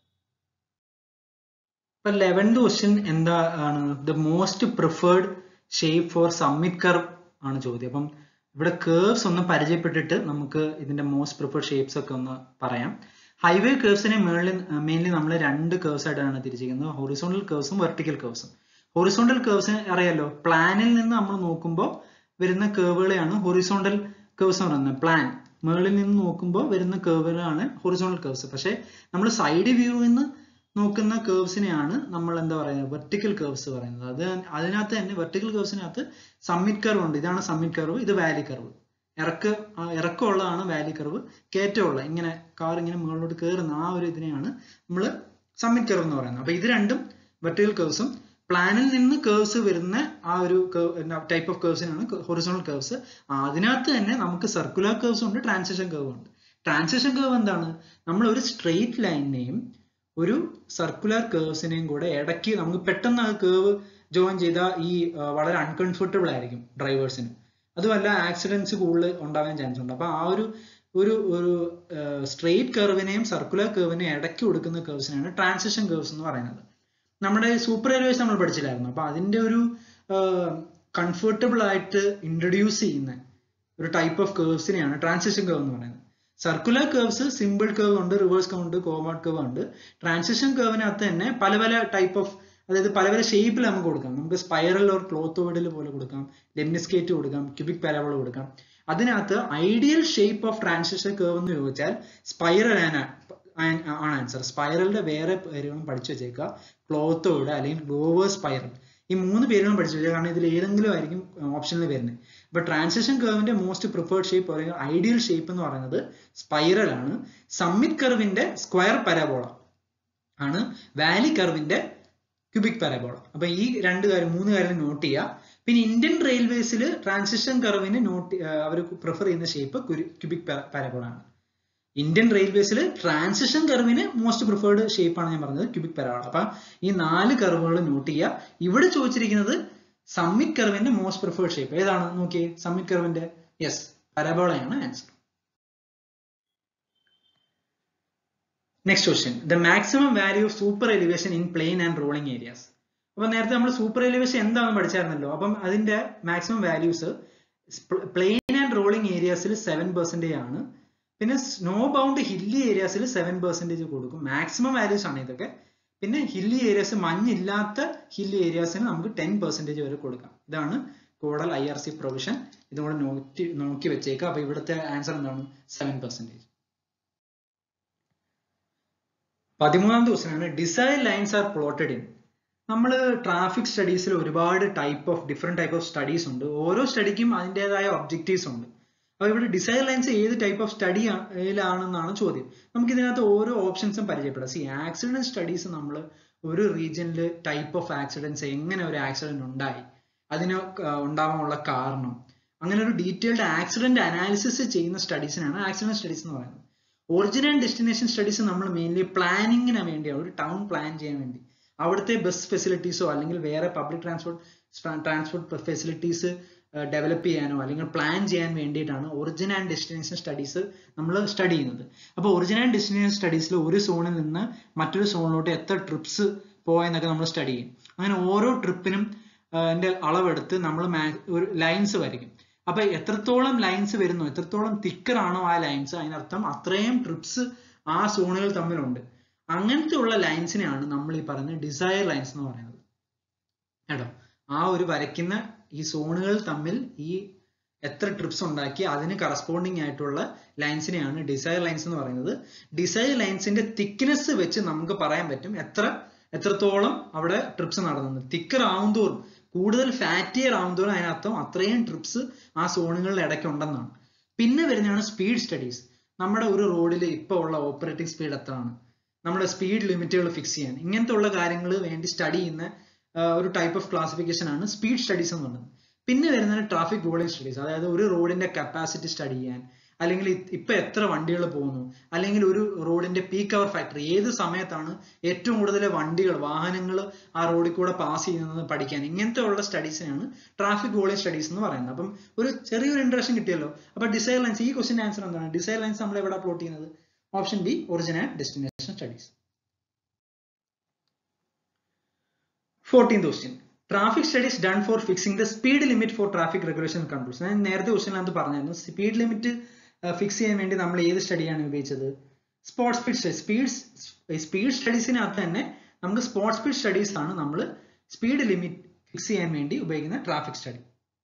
ഇപ്പൊ ലെവൻത് ക്വസ്റ്റ്യൻ എന്താണ് the most preferred shape for summit curve ആണ് ചോദ്യം അപ്പം ഇവിടെ കേർവ്സ് ഒന്ന് പരിചയപ്പെട്ടിട്ട് നമുക്ക് ഇതിന്റെ മോസ്റ്റ് പ്രിഫേർഡ് ഷേപ്സ് ഒക്കെ ഒന്ന് പറയാം ഹൈവേ കേർവ്സിനെ മേളിൽ മെയിൻലി നമ്മൾ രണ്ട് കേർവ്സ് ആയിട്ടാണ് തിരിച്ചിരിക്കുന്നത് ഹൊറിസോണ്ടൽ കേർവ്സും വെർട്ടിക്കൽ കേർവ്സും ഹൊറിസോണ്ടൽ കേർവ്സ് അറിയാലോ പ്ലാനിൽ നിന്ന് നമ്മൾ നോക്കുമ്പോൾ വരുന്ന കേർവുകളെയാണ് ഹൊറിസോണ്ടൽ കേർവ്സ് എന്ന് പറയുന്നത് പ്ലാൻ മുകളിൽ നിന്ന് നോക്കുമ്പോൾ വരുന്ന കേർവുകളാണ് ഹൊറിസോണ്ടൽ കേർവ്സ് പക്ഷേ നമ്മൾ സൈഡ് വ്യൂവിൽ നിന്ന് നോക്കുന്ന കേർവ്സിനെയാണ് നമ്മൾ എന്താ പറയുന്നത് വെർട്ടിക്കൽ കേർവ്സ് പറയുന്നത് അത് അതിനകത്ത് തന്നെ വെർട്ടിക്കൽ കേർവ്സിനകത്ത് സമ്മിറ്റ് കർവ് ഉണ്ട് ഇതാണ് സമ്മിറ്റ് കർവ് ഇത് വാലി കർവ് ഇറക്ക് ഇറക്കമുള്ളതാണ് വാലി കർവ് കയറ്റമുള്ള ഇങ്ങനെ കാർ ഇങ്ങനെ മുകളിലോട്ട് കയറുന്ന ആ ഒരു ഇതിനെയാണ് നമ്മൾ സമ്മിറ്റ് കർവ് എന്ന് പറയുന്നത് അപ്പൊ ഇത് രണ്ടും വെർട്ടിക്കൽ കേർവ്സും പ്ലാനിൽ നിന്ന് കേർവ്സ് വരുന്ന ആ ഒരു ടൈപ്പ് ഓഫ് കേർവ്സിനാണ് ഹൊറിസോണൽ കേർവ്സ് അതിനകത്ത് തന്നെ നമുക്ക് സർക്കുലർ കേർവ്സ് ഉണ്ട് ട്രാൻസിഷൻ കർവ് ഉണ്ട് ട്രാൻസിഷൻ കർവ് എന്താണ് നമ്മൾ ഒരു സ്ട്രെയിറ്റ് ലൈനിനെയും ഒരു സർക്കുലർ കേർവ്സിനെയും കൂടെ ഇടയ്ക്ക് നമുക്ക് പെട്ടെന്ന് ആ കേർവ് ജോയിൻ ചെയ്ത ഈ വളരെ അൺകംഫർട്ടബിൾ ആയിരിക്കും ഡ്രൈവേഴ്സിന് അതുമല്ല ആക്സിഡൻസ് കൂടുതൽ ഉണ്ടാകാൻ ചാൻസ് ഉണ്ട് അപ്പൊ ആ ഒരു ഒരു ഒരു സ്ട്രെയിറ്റ് കർവിനെയും സർക്കുലർ കർവിനെയും ഇടയ്ക്ക് കൊടുക്കുന്ന കേർവ്സിനാണ് ട്രാൻസിഷൻ കേർവ്സ് എന്ന് പറയുന്നത് നമ്മുടെ സൂപ്പർ റെയിൽവേസ് നമ്മൾ പഠിച്ചില്ലായിരുന്നു അപ്പൊ അതിന്റെ ഒരു കംഫർട്ടബിൾ ആയിട്ട് ഇൻട്രൊഡ്യൂസ് ചെയ്യുന്ന ഒരു ടൈപ്പ് ഓഫ് കേർവ്സിനെയാണ് ട്രാൻസിഷൻ കേർവ് എന്ന് പറയുന്നത് സർക്കുലർ കേർവ്സ് സിമ്പിൾ കേർവ് ഉണ്ട് റിവേഴ്സ് കേർവ് ഉണ്ട് കോമാർട്ട് കേർവ് ഉണ്ട് ട്രാൻസിഷൻ കേർവിനകത്ത് തന്നെ പല പല ടൈപ്പ് ഓഫ് അതായത് പല പല ഷേപ്പിൽ നമുക്ക് കൊടുക്കാം നമുക്ക് സ്പൈറൽ ഓർ ക്ലോത്തോയിഡിൽ പോലെ കൊടുക്കാം ലെമിനിസ്കേറ്റ് കൊടുക്കാം ക്യൂബിക് പാരാബോൾ കൊടുക്കാം അതിനകത്ത് ideal shape of transition curve എന്ന് ചോദിച്ചാൽ സ്പൈറൽ ആണ് ആണ് ആൻസർ സ്പൈറലിന്റെ വേറെ പേരുകളും പഠിച്ചു വെച്ചേക്കുക ക്ലോത്തോയിഡ് അല്ലെങ്കിൽ ഗ്ലോവർ സ്പൈറൽ ഈ മൂന്ന് പേരുകളും പഠിച്ചു വെച്ചേക്കുക കാരണം ഇതിൽ ഏതെങ്കിലും ആയിരിക്കും ഓപ്ഷനിൽ വരുന്നത് അപ്പൊ ട്രാൻസിഷൻ കർവിന്റെ മോസ്റ്റ് പ്രിഫേർഡ് ഷേപ്പ് അല്ലെങ്കിൽ ഐഡിയൽ ഷേപ്പ് എന്ന് പറയുന്നത് സ്പൈറൽ ആണ് സമ്മിറ്റ് കർവിന്റെ സ്ക്വയർ പരാബോള ആണ് വാലി കർവിന്റെ ക്യൂബിക് പാരബോള അപ്പൊ ഈ രണ്ട് കാര്യം മൂന്ന് കാര്യം നോട്ട് ചെയ്യുക പിന്നെ ഇന്ത്യൻ റെയിൽവേസിൽ ട്രാൻസിഷൻ കർവിന് നോട്ട് അവർ പ്രിഫർ ചെയ്യുന്ന ഷേപ്പ് ക്യൂബിക് പാരബോള ആണ് ഇന്ത്യൻ റെയിൽവേസിൽ ട്രാൻസിഷൻ കർവിന് മോസ്റ്റ് പ്രിഫേർഡ് ഷേപ്പ് ആണ് ഞാൻ പറഞ്ഞത് ക്യൂബിക് പാരബോള അപ്പൊ ഈ നാല് കർവുകൾ നോട്ട് ചെയ്യുക ഇവിടെ ചോദിച്ചിരിക്കുന്നത് സമ്മിറ്റ് കർവിന്റെ മോസ്റ്റ് പ്രിഫേർഡ് ഷേപ്പ് ഏതാണ് നോക്കിയേ സമ്മിറ്റ് കർവിന്റെ യെസ് പരാബോളയാണ് answer next question the maximum value of super elevation in plain and rolling areas അപ്പൊ നേരത്തെ നമ്മൾ സൂപ്പർ എലിവേഷൻ എന്താണെന്ന് പഠിച്ചായിരുന്നല്ലോ അപ്പം അതിന്റെ maximum values plain and rolling ഏരിയാസിൽ സെവൻ പെർസെന്റേജ് ആണ് പിന്നെ സ്നോ ബൗണ്ട് ഹില്ലി ഏരിയാസിൽ സെവൻ പെർസെന്റേജ് കൊടുക്കും മാക്സിമം വാല്യൂസ് ആണ് ഇതൊക്കെ പിന്നെ ഹില്ലി ഏരിയാസ് മഞ്ഞില്ലാത്ത ഹില്ലി ഏരിയാസിന് നമുക്ക് ടെൻ പെർസെന്റേജ് വരെ കൊടുക്കാം ഇതാണ് codal I R C provision ഇതും കൂടെ നോക്കി നോക്കി വെച്ചേക്കാം അപ്പൊ ഇവിടുത്തെ ആൻസർ എന്താണ് സെവൻ പെർസെന്റേജ് പതിമൂന്നാം ദിവസമാണ് design lines are plotted in നമ്മൾ ട്രാഫിക് സ്റ്റഡീസിൽ ഒരുപാട് type of different type of studies ഉണ്ട് ഓരോ സ്റ്റഡിക്കും അതിൻ്റെതായ ഒബ്ജക്റ്റീവ്സ് ഉണ്ട് അപ്പൊ ഇവിടെ ഡിസൈൻ ലൈൻസ് ഏത് ടൈപ്പ് ഓഫ് സ്റ്റഡിയിലാണെന്നാണ് ചോദ്യം നമുക്ക് ഇതിനകത്ത് ഓരോ ഓപ്ഷൻസും പരിചയപ്പെടാം സി ആക്സിഡന്റ് സ്റ്റഡീസ് നമ്മൾ ഒരു റീജിയനിൽ ടൈപ്പ് ഓഫ് ആക്സിഡൻസ് എങ്ങനെ ഒരു ആക്സിഡന്റ് ഉണ്ടായി അതിന് ഉണ്ടാവാനുള്ള കാരണം അങ്ങനെ ഒരു ഡീറ്റെയിൽഡ് ആക്സിഡന്റ് അനാലിസിസ് ചെയ്യുന്ന സ്റ്റഡീസിനാണ് ആക്സിഡന്റ് സ്റ്റഡീസ് എന്ന് പറയുന്നത് ഒറിജിനൽ ആൻഡ് ഡെസ്റ്റിനേഷൻ സ്റ്റഡീസ് നമ്മൾ മെയിൻലി പ്ലാനിങ്ങിന് വേണ്ടിയാണ് ഒരു ടൗൺ പ്ലാൻ ചെയ്യാൻ വേണ്ടി അവിടുത്തെ ബസ് ഫെസിലിറ്റീസോ അല്ലെങ്കിൽ വേറെ public transport transport facilities develop ചെയ്യാനോ അല്ലെങ്കിൽ പ്ലാൻ ചെയ്യാൻ വേണ്ടിയിട്ടാണ് ഒറിജിനൽ ആൻഡ് ഡെസ്റ്റിനേഷൻ സ്റ്റഡീസ് നമ്മൾ സ്റ്റഡി ചെയ്യുന്നത് അപ്പോൾ ഒറിജിനൽ ആൻഡ് ഡെസ്റ്റിനേഷൻ സ്റ്റഡീസിൽ ഒരു സോണിൽ നിന്ന് മറ്റൊരു സോണിലോട്ട് എത്ര ട്രിപ്സ് പോയെന്നൊക്കെ നമ്മൾ സ്റ്റഡി ചെയ്യും അങ്ങനെ ഓരോ ട്രിപ്പിനും അതിന്റെ അളവെടുത്ത് നമ്മൾ ഒരു ലൈൻസ് വരയ്ക്കും അപ്പൊ എത്രത്തോളം ലൈൻസ് വരുന്നു എത്രത്തോളം തിക്കർ ആണോ ആ ലൈൻസ് അതിനർത്ഥം അത്രയും ട്രിപ്സ് ആ സോണുകൾ തമ്മിലുണ്ട് അങ്ങനത്തെ ഉള്ള ലൈൻസിനെയാണ് നമ്മൾ ഈ പറയുന്ന ഡിസയർ ലൈൻസ് എന്ന് പറയുന്നത് കേട്ടോ ആ ഒരു വരയ്ക്കുന്ന ഈ സോണുകൾ തമ്മിൽ ഈ എത്ര ട്രിപ്സ് ഉണ്ടാക്കി അതിന് കറസ്പോണ്ടിങ് ആയിട്ടുള്ള ലൈൻസിനെയാണ് ഡിസയർ ലൈൻസ് എന്ന് പറയുന്നത് ഡിസയർ ലൈൻസിന്റെ തിക്നെസ് വെച്ച് നമുക്ക് പറയാൻ പറ്റും എത്ര എത്രത്തോളം അവിടെ ട്രിപ്സ് നടന്നത് തിക്കർ ആവുന്തോറും കൂടുതൽ ഫാറ്റിയർ ആവുന്തോറും അതിനർത്ഥം അത്രയും ട്രിപ്സ് ആ സോണുകളിൽ ഇടയ്ക്ക് ഉണ്ടെന്നാണ് പിന്നെ വരുന്നതാണ് സ്പീഡ് സ്റ്റഡീസ് നമ്മുടെ ഒരു റോഡിൽ ഇപ്പോൾ ഉള്ള ഓപ്പറേറ്റിംഗ് സ്പീഡ് എത്രയാണ് നമ്മുടെ സ്പീഡ് ലിമിറ്റുകൾ ഫിക്സ് ചെയ്യാൻ ഇങ്ങനത്തെ ഉള്ള കാര്യങ്ങൾ വേണ്ടി സ്റ്റഡി ചെയ്യുന്ന ഒരു ടൈപ്പ് ഓഫ് ക്ലാസിഫിക്കേഷൻ ആണ് സ്പീഡ് സ്റ്റഡീസ് എന്ന് പറയുന്നത് പിന്നെ വരുന്നത് ട്രാഫിക് വോളിയം സ്റ്റഡീസ് അതായത് ഒരു റോഡിന്റെ കപ്പാസിറ്റി സ്റ്റഡി ചെയ്യാൻ അല്ലെങ്കിൽ ഇപ്പൊ എത്ര വണ്ടികൾ പോകുന്നു അല്ലെങ്കിൽ ഒരു റോഡിന്റെ പീക്ക് അവർ ഫാക്ടർ ഏത് സമയത്താണ് ഏറ്റവും കൂടുതൽ വണ്ടികൾ വാഹനങ്ങൾ ആ റോഡിൽ കൂടെ പാസ് ചെയ്യുന്നത് പഠിക്കാൻ ഇങ്ങനത്തെ ഉള്ള സ്റ്റഡീസിനാണ് ട്രാഫിക് വോളിയം സ്റ്റഡീസ് എന്ന് പറയുന്നത് അപ്പം ഒരു ചെറിയൊരു ഇൻട്രഷൻ കിട്ടിയല്ലോ അപ്പൊ ഡിസൈർ ലൈൻസ് ഈ ക്വസ്റ്റിന്റെ ആൻസർ എന്താണ് ഡിസൈർ ലൈൻസ് നമ്മൾ എവിടെ പ്ലോട്ട് ചെയ്യുന്നത് option B original destination studies fourteenth question traffic studies done for fixing the speed limit for traffic regulation controls ഞാൻ നേരത്തെ ക്വസ്റ്റ്യനകത്ത് പറഞ്ഞായിരുന്നു സ്പീഡ് ലിമിറ്റ് ഫിക്സ് ചെയ്യാൻ വേണ്ടി നമ്മൾ ഏത് സ്റ്റഡിയാണ് ഉപയോഗിച്ചത് സ്പോർട്സ് സ്പീഡ് സ്പീഡ് സ്പീഡ് സ്റ്റഡീസിനകത്ത് തന്നെ നമുക്ക് സ്പോർട്സ് സ്പീഡ് സ്റ്റഡീസ് ആണ് നമ്മൾ സ്പീഡ് ലിമിറ്റ് ഫിക്സ് ചെയ്യാൻ വേണ്ടി ഉപയോഗിക്കുന്ന ട്രാഫിക് സ്റ്റഡി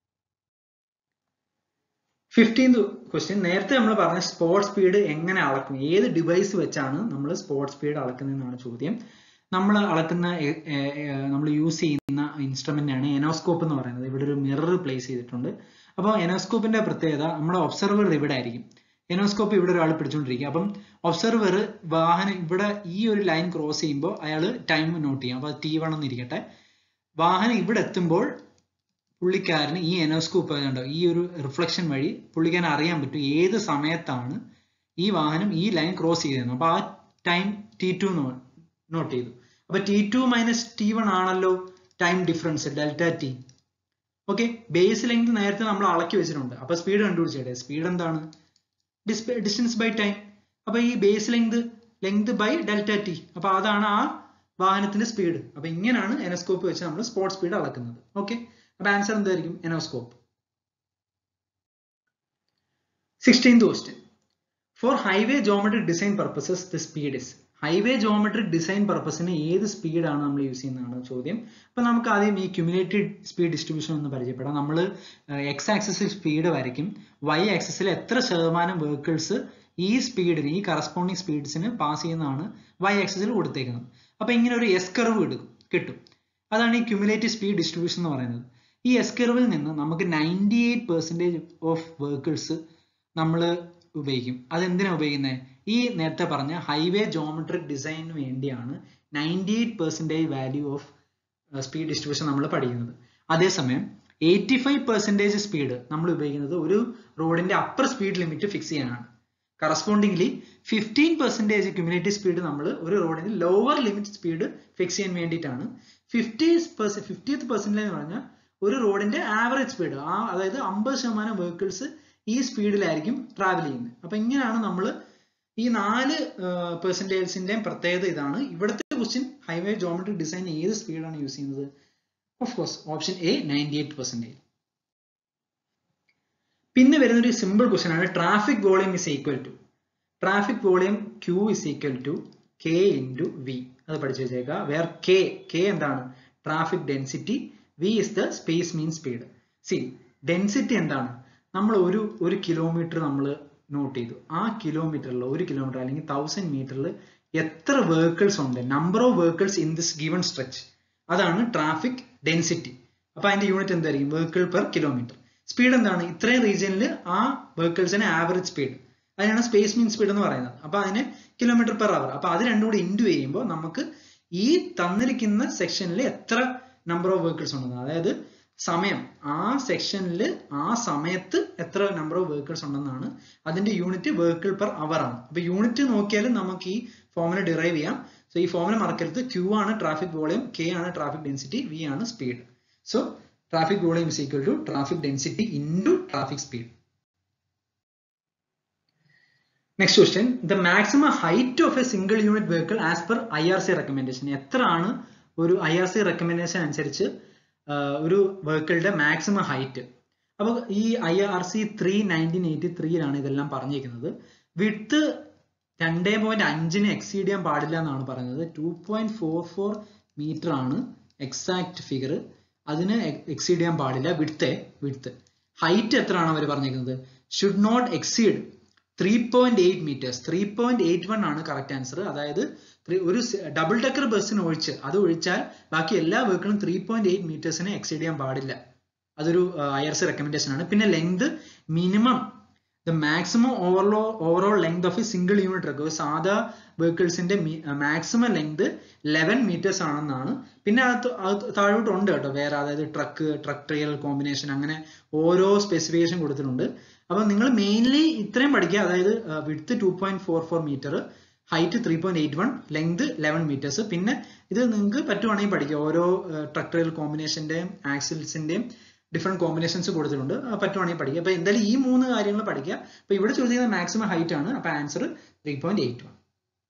ഫിഫ്റ്റീൻത് ക്വസ്റ്റ്യൻ നേരത്തെ നമ്മൾ പറഞ്ഞ സ്പോർട്സ് സ്പീഡ് എങ്ങനെ അളക്കും ഏത് ഡിവൈസ് വെച്ചാണ് നമ്മൾ സ്പോർട്സ് സ്പീഡ് അളക്കുന്നതെന്നാണ് ചോദ്യം നമ്മൾ അളക്കുന്ന നമ്മൾ യൂസ് ചെയ്യുന്ന ഇൻസ്ട്രുമെന്റ് ആണ് എനോസ്കോപ്പ് എന്ന് പറയുന്നത് ഇവിടെ ഒരു മിറർ പ്ലേസ് ചെയ്തിട്ടുണ്ട് അപ്പോൾ എനോസ്കോപ്പിന്റെ പ്രത്യേകത നമ്മുടെ ഒബ്സർവർ ഇവിടെ ആയിരിക്കും എനോസ്കോപ്പ് ഇവിടെ ഒരാൾ പിടിച്ചുകൊണ്ടിരിക്കും അപ്പം ഒബ്സർവർ വാഹനം ഇവിടെ ഈ ഒരു ലൈൻ ക്രോസ് ചെയ്യുമ്പോൾ അയാൾ ടൈം നോട്ട് ചെയ്യും അപ്പോൾ ടി വൺ എന്നിരിക്കട്ടെ വാഹനം ഇവിടെ എത്തുമ്പോൾ പുള്ളിക്കാരന് ഈ എനോസ്കോപ്പ് കണ്ടോ ഈ ഒരു റിഫ്ലക്ഷൻ വഴി പുള്ളിക്കാരൻ അറിയാൻ പറ്റും ഏത് സമയത്താണ് ഈ വാഹനം ഈ ലൈൻ ക്രോസ് ചെയ്തതെന്ന് അപ്പോൾ ആ ടൈം ടി ടു നോട്ട് ചെയ്തു അപ്പൊ T two minus T one ആണല്ലോ time difference delta T okay base length നേരത്തെ നമ്മൾ അളക്കി വെച്ചിട്ടുണ്ട് അപ്പൊ സ്പീഡ് കണ്ടുപിടിച്ചേട്ടെ സ്പീഡ് എന്താണ് ഡിസ്റ്റൻസ് ബൈ ടൈം അപ്പൊ ഈ base length length by delta T അപ്പൊ അതാണ് ആ വാഹനത്തിന്റെ സ്പീഡ് അപ്പൊ ഇങ്ങനെയാണ് എനോസ്കോപ്പ് വെച്ച് നമ്മൾ സ്പോർട്സ് സ്പീഡ് അളക്കുന്നത് ഓക്കെ അപ്പൊ ആൻസർ എന്തായിരിക്കും enoscope sixteenth question for highway geometric design purposes the speed is highway geometric design പർപ്പസിന് ഏത് സ്പീഡാണ് നമ്മൾ യൂസ് ചെയ്യുന്നതാണ് ചോദ്യം അപ്പൊ നമുക്ക് ആദ്യം ഈ ക്യുമുലേറ്റഡ് സ്പീഡ് ഡിസ്ട്രിബ്യൂഷൻ ഒന്ന് പരിചയപ്പെടാം നമ്മൾ എക്സ് ആക്സിസിൽ സ്പീഡ് വരയ്ക്കും വൈ ആക്സിസിൽ എത്ര ശതമാനം വെഹിക്കിൾസ് ഈ സ്പീഡിന് ഈ കറസ്പോണ്ടിങ് സ്പീഡ്സിന് പാസ് ചെയ്യുന്നതാണ് വൈ ആക്സിസിൽ കൊടുത്തേക്കുന്നത് അപ്പൊ ഇങ്ങനെ ഒരു എസ് കർവ് എടുക്കും കിട്ടും അതാണ് ഈ ക്യുമുലേറ്റീവ് സ്പീഡ് ഡിസ്ട്രിബ്യൂഷൻ എന്ന് പറയുന്നത് ഈ എസ് കർവിൽ നിന്ന് നമുക്ക് ninety eight percentage of vehicles നമ്മൾ ഉപയോഗിക്കും അതെന്തിനാ ഉപയോഗിക്കുന്നത് ഈ നേരത്തെ പറഞ്ഞ ഹൈവേ ജോമെട്രിക് ഡിസൈനിന് വേണ്ടിയാണ് ninety eight percentage value of speed distribution നമ്മൾ പഠിക്കുന്നത് അതേസമയം എയ്റ്റി ഫൈവ് പെർസെൻറ്റേജ് സ്പീഡ് നമ്മൾ ഉപയോഗിക്കുന്നത് ഒരു റോഡിന്റെ അപ്പർ സ്പീഡ് ലിമിറ്റ് ഫിക്സ് ചെയ്യാനാണ് correspondingly fifteen percentage cumulative speed നമ്മൾ ഒരു റോഡിന്റെ ലോവർ ലിമിറ്റ് സ്പീഡ് ഫിക്സ് ചെയ്യാൻ വേണ്ടിയിട്ടാണ് ഫിഫ്റ്റി ഫിഫ്റ്റീത്ത് പെർസെൻറ്റേജ് എന്ന് പറഞ്ഞാൽ ഒരു റോഡിന്റെ ആവറേജ് സ്പീഡ് ആ അതായത് അമ്പത് ശതമാനം വെഹിക്കിൾസ് ഈ സ്പീഡിലായിരിക്കും ട്രാവൽ ചെയ്യുന്നത് അപ്പൊ ഇങ്ങനെയാണ് നമ്മൾ ഈ നാല് പെർസെൻറ്റേജിന്റെയും പ്രത്യേകത ഇതാണ് ഇവിടുത്തെ ക്വസ്റ്റ്യൻ ഹൈവേ ജോമെട്രിക് ഡിസൈൻ ഏത് സ്പീഡാണ് യൂസ് ചെയ്യുന്നത് of course option A ninety eight percentage പിന്നെ വരുന്ന ഒരു സിമ്പിൾ ക്വസ്റ്റ്യൻ ആണ് traffic volume is equal to traffic volume Q is equal to K into V അത് പഠിച്ചു വെച്ചേക്കുക വേർ കെ കെ എന്താണ് traffic density V is the space mean speed സി density എന്താണ് നമ്മൾ ഒരു ഒരു കിലോമീറ്റർ നമ്മൾ നോട്ട് ചെയ്തു ആ കിലോമീറ്ററിൽ ഒരു കിലോമീറ്റർ അല്ലെങ്കിൽ തൗസൻഡ് മീറ്ററിൽ എത്ര വെഹിക്കിൾസ് ഉണ്ട് number of vehicles in this given stretch അതാണ് ട്രാഫിക് ഡെൻസിറ്റി അപ്പൊ അതിന്റെ യൂണിറ്റ് എന്തായിരിക്കും വെഹിക്കിൾ പെർ കിലോമീറ്റർ സ്പീഡ് എന്താണ് ഇത്രയും റീജിയനിൽ ആ വെഹിക്കിൾസിന് ആവറേജ് സ്പീഡ് അതിനാണ് സ്പേസ് മീൻ സ്പീഡ് എന്ന് പറയുന്നത് അപ്പൊ അതിന് കിലോമീറ്റർ പെർ അവർ അപ്പൊ അത് രണ്ടും കൂടി ഇൻഡു ചെയ്യുമ്പോൾ നമുക്ക് ഈ തന്നിരിക്കുന്ന സെക്ഷനിൽ എത്ര നമ്പർ ഓഫ് വെഹിക്കിൾസ് ഉണ്ടെന്ന് അതായത് സമയം ആ സെക്ഷനിൽ ആ സമയത്ത് എത്ര നമ്പർ ഓഫ് വെഹിക്കിൾസ് ഉണ്ടെന്നാണ് അതിന്റെ യൂണിറ്റ് വെഹിക്കിൾ പെർ അവർ ആണ് അപ്പൊ യൂണിറ്റ് നോക്കിയാലും നമുക്ക് ഈ ഫോമുല ഡിറൈവ് ചെയ്യാം സോ ഈ ഫോമുല മറക്കരുത് ക്യൂ ആണ് ട്രാഫിക് വോളിയം കെ ആണ് ട്രാഫിക് ഡെൻസിറ്റി വി ആണ് speed so traffic volume is equal to traffic density into traffic speed next question the maximum height of a single unit vehicle as per I R C recommendation എത്ര ആണ് ഒരു I R C recommendation അനുസരിച്ച് ഒരു വെഹിക്കിളിന്റെ maximum height അപ്പോൾ ഈ I R C three nineteen eighty ത്രീയിലാണ് ഇതെല്ലാം പറഞ്ഞിരിക്കുന്നത് വിട്ട് രണ്ടേ പോയിന്റ് അഞ്ചിന് എക്സീഡ് ചെയ്യാൻ പാടില്ല എന്നാണ് പറയുന്നത് two point four four metre ആണ് എക്സാക്ട് ഫിഗർ അതിന് എക്സീഡ് ചെയ്യാൻ പാടില്ല വിട്ത്തെ വിട്ത്ത് ഹൈറ്റ് എത്രയാണ് അവർ പറഞ്ഞിരിക്കുന്നത് should not exceed three point eight metres three point eight one ആണ് കറക്റ്റ് ആൻസർ അതായത് ഒരു ഡബിൾ ഡെക്കർ ബസ്സിന് ഒഴിച്ച് അത് ഒഴിച്ചാൽ ബാക്കി എല്ലാ വെഹിക്കിളും ത്രീ പോയിന്റ് എയ്റ്റ് മീറ്റേഴ്സിനെ എക്സീഡ് ചെയ്യാൻ പാടില്ല അതൊരു ഐ ആർ സി റെക്കമെൻഡേഷൻ ആണ് പിന്നെ length minimum the maximum overall overall length of a single unit truck സാധാ വെഹിക്കിൾസിന്റെ മാക്സിമം ലെങ്ത് ലെവൻ മീറ്റേഴ്സ് ആണെന്നാണ് പിന്നെ അത് താഴോട്ട് ഉണ്ട് കേട്ടോ വേറെ അതായത് ട്രക്ക് ട്രക്ക് ട്രെയിൽ കോമ്പിനേഷൻ അങ്ങനെ ഓരോ സ്പെസിഫിക്കേഷൻ കൊടുത്തിട്ടുണ്ട് അപ്പൊ നിങ്ങൾ മെയിൻലി ഇത്രയും പഠിക്കുക അതായത് width two point four four metre height three point eight one length eleven metres പിന്നെ ഇത് നിങ്ങൾക്ക് പറ്റുവാണെങ്കിൽ പഠിക്കുക ഓരോ ട്രക്ക് ട്രെയിൽ കോമ്പിനേഷന്റെയും ആക്സിൽസിന്റെയും ഡിഫറെന്റ് കോമ്പിനേഷൻസ് കൊടുത്തിട്ടുണ്ട് പറ്റുവാണെങ്കിൽ പഠിക്കുക അപ്പൊ എന്തായാലും ഈ മൂന്ന് കാര്യങ്ങൾ പഠിക്കുക അപ്പൊ ഇവിടെ ചോദിക്കുന്നത് മാക്സിമം ഹൈറ്റ് ആണ് അപ്പൊ answer three point eight one